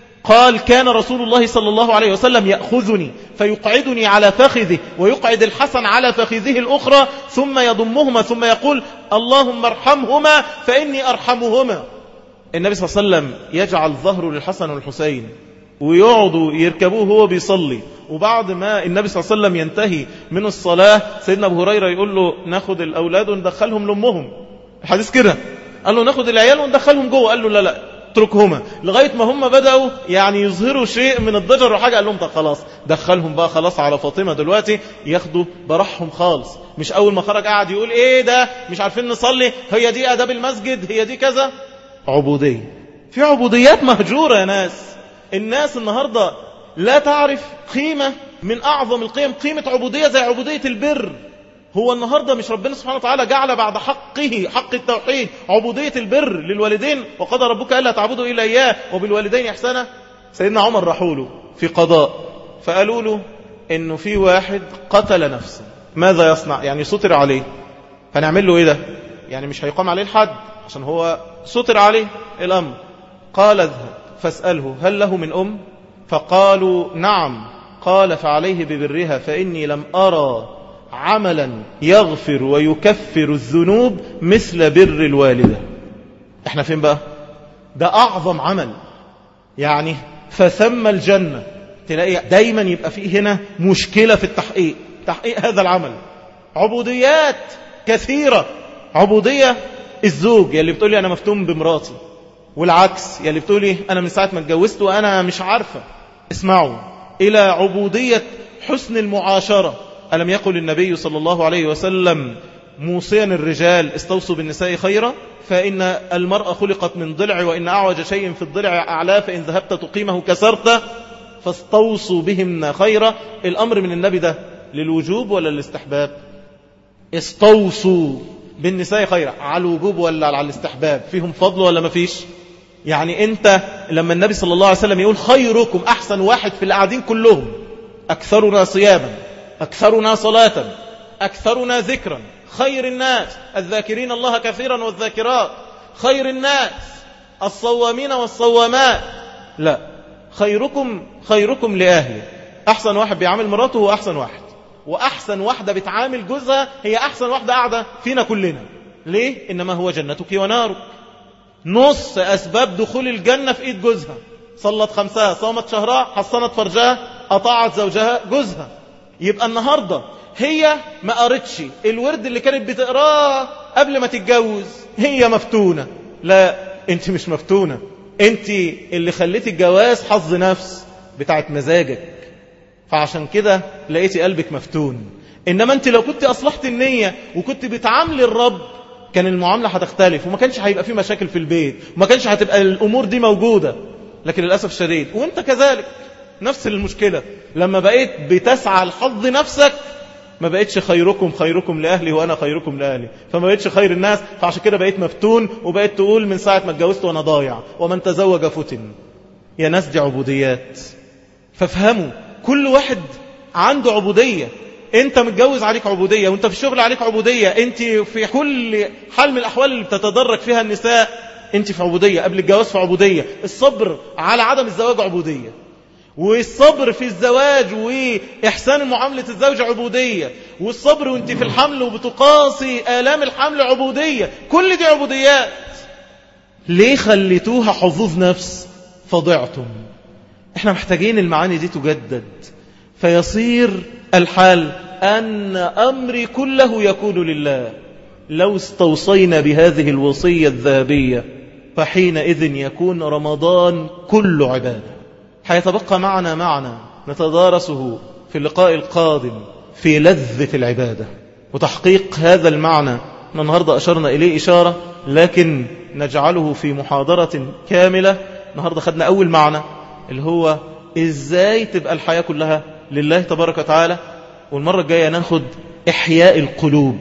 A: قال كان رسول الله صلى الله عليه وسلم يأخذني فيقعدني على فخذه ويقعد الحسن على فخذه الأخرى ثم يضمهما ثم يقول اللهم ارحمهما فإني أرحمهما النبي صلى الله عليه وسلم يجعل ظهره للحسن والحسين ويقعدوا يركبوه هو بيصلي وبعد ما النبي صلى الله عليه وسلم ينتهي من الصلاة سيدنا أبو هريرة يقول له ناخد الأولاد وندخلهم لأمهم الحديث كده قال له ناخد العيال وندخلهم جوه قال له لا لا اتركهما لغاية ما هم بدأوا يعني يظهروا شيء من الضجر وحاجة قال لهم ده خلاص دخلهم بقى خلاص على فاطمة دلوقتي ياخدوا برحهم خالص مش أول ما خرج قاعد يقول ايه ده مش عارفين نصلي هي دي أداب المسجد هي دي كذا عبودية في عبوديات مهجورة يا ناس الناس النهاردة لا تعرف قيمة من أعظم القيم قيمة عبودية زي عبودية البر هو النهاردة مش ربنا سبحانه وتعالى جعل بعد حقه حق التوحيد عبودية البر للوالدين وقضى ربك ألا تعبدوا إلا إياه وبالوالدين إحسانا سيدنا عمر راحوا له في قضاء فقالوا له إنه في واحد قتل نفسه ماذا يصنع يعني ستر عليه هنعمل له إيه ده يعني مش هيقام عليه الحد عشان هو ستر عليه الأمر قال اذهب فاسأله هل له من أم فقالوا نعم قال فعليه ببرها فإني لم أرى عملا يغفر ويكفر الذنوب مثل بر الوالدة احنا فين بقى ده أعظم عمل يعني فثم الجنة تلاقي دايما يبقى فيه هنا مشكلة في التحقيق تحقيق هذا العمل عبوديات كثيرة عبودية الزوج يلي بتقول لي أنا مفتون بمراتي والعكس يلي بتقولي أنا من ساعة ما اتجوزت وأنا مش عارفة اسمعوا إلى عبودية حسن المعاشرة ألم يقل النبي صلى الله عليه وسلم موصيا الرجال استوصوا بالنساء خيرا فإن المرأة خلقت من ضلع وإن أعوج شيء في الضلع أعلاه فإن ذهبت تقيمه كسرته فاستوصوا بهن خيرا الأمر من النبي ده للوجوب ولا للاستحباب استوصوا بالنساء خيرا على الوجوب ولا على الاستحباب فيهم فضل ولا ما فيش يعني انت لما النبي صلى الله عليه وسلم يقول خيركم احسن واحد في القاعدين كلهم اكثرنا صياما اكثرنا صلاة اكثرنا ذكرا خير الناس الذاكرين الله كثيرا والذاكرات خير الناس الصوامين والصوامات لا خيركم خيركم لأهله أحسن واحد بيعامل مراته هو أحسن واحد وأحسن واحدة بتعامل جوزها هي أحسن واحدة قاعدة فينا كلنا ليه؟ إنما هو جنتك ونارك نص أسباب دخول الجنة في إيد جوزها صلت خمسها صامت شهرها حصنت فرجها أطاعت زوجها جوزها يبقى النهاردة هي ما قرتش الورد اللي كانت بتقراه قبل ما تتجوز هي مفتونة لا انت مش مفتونة انت اللي خليتي الجواز حظ نفس بتاعت مزاجك فعشان كده لقيتي قلبك مفتون انما انت لو كنت اصلحت النية وكنت بتعاملي الرب كان المعاملة هتختلف وما كانش هيبقى في مشاكل في البيت وما كانش هتبقى الامور دي موجودة لكن للأسف الشديد وانت كذلك نفس المشكلة لما بقيت بتسعى لحظ نفسك ما بقيتش خيركم خيركم لأهلي وأنا خيركم لأهلي فما بقيتش خير الناس فعشان كده بقيت مفتون وبقيت تقول من ساعة ما اتجوزت وأنا ضايع ومن تزوج فتن يا ناس دي عبوديات فافهموا كل واحد عنده عبودية انت متجوز عليك عبودية وانت في الشغل عليك عبودية انت في كل حال من الأحوال اللي بتتدرج فيها النساء انت في عبودية قبل الجواز في عبودية الصبر على عدم الزواج عبودية والصبر في الزواج وإحسان معاملة الزوج عبودية والصبر وانت في الحمل وبتقاسي آلام الحمل عبودية كل دي عبوديات ليه خليتوها حظوظ نفس فضعتم احنا محتاجين المعاني دي تجدد فيصير الحال أن أمري كله يكون لله لو استوصينا بهذه الوصية الذهبية فحينئذ يكون رمضان كل عباده حيتبقى معنا معنا نتدارسه في اللقاء القادم في لذة العبادة وتحقيق هذا المعنى النهاردة أشرنا إليه إشارة لكن نجعله في محاضرة كاملة النهاردة خدنا أول معنى اللي هو إزاي تبقى الحياة كلها لله تبارك وتعالى والمرة الجاية ناخد إحياء القلوب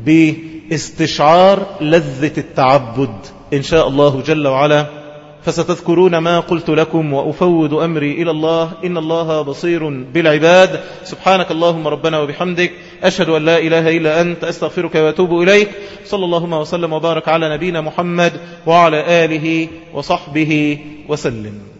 A: باستشعار لذة التعبد إن شاء الله جل وعلا فستذكرون ما قلت لكم وأفوض أمري إلى الله إن الله بصير بالعباد سبحانك اللهم ربنا وبحمدك أشهد أن لا إله إلا أنت أستغفرك وأتوب إليك صلى اللهم وسلم وبارك على نبينا محمد وعلى آله وصحبه وسلم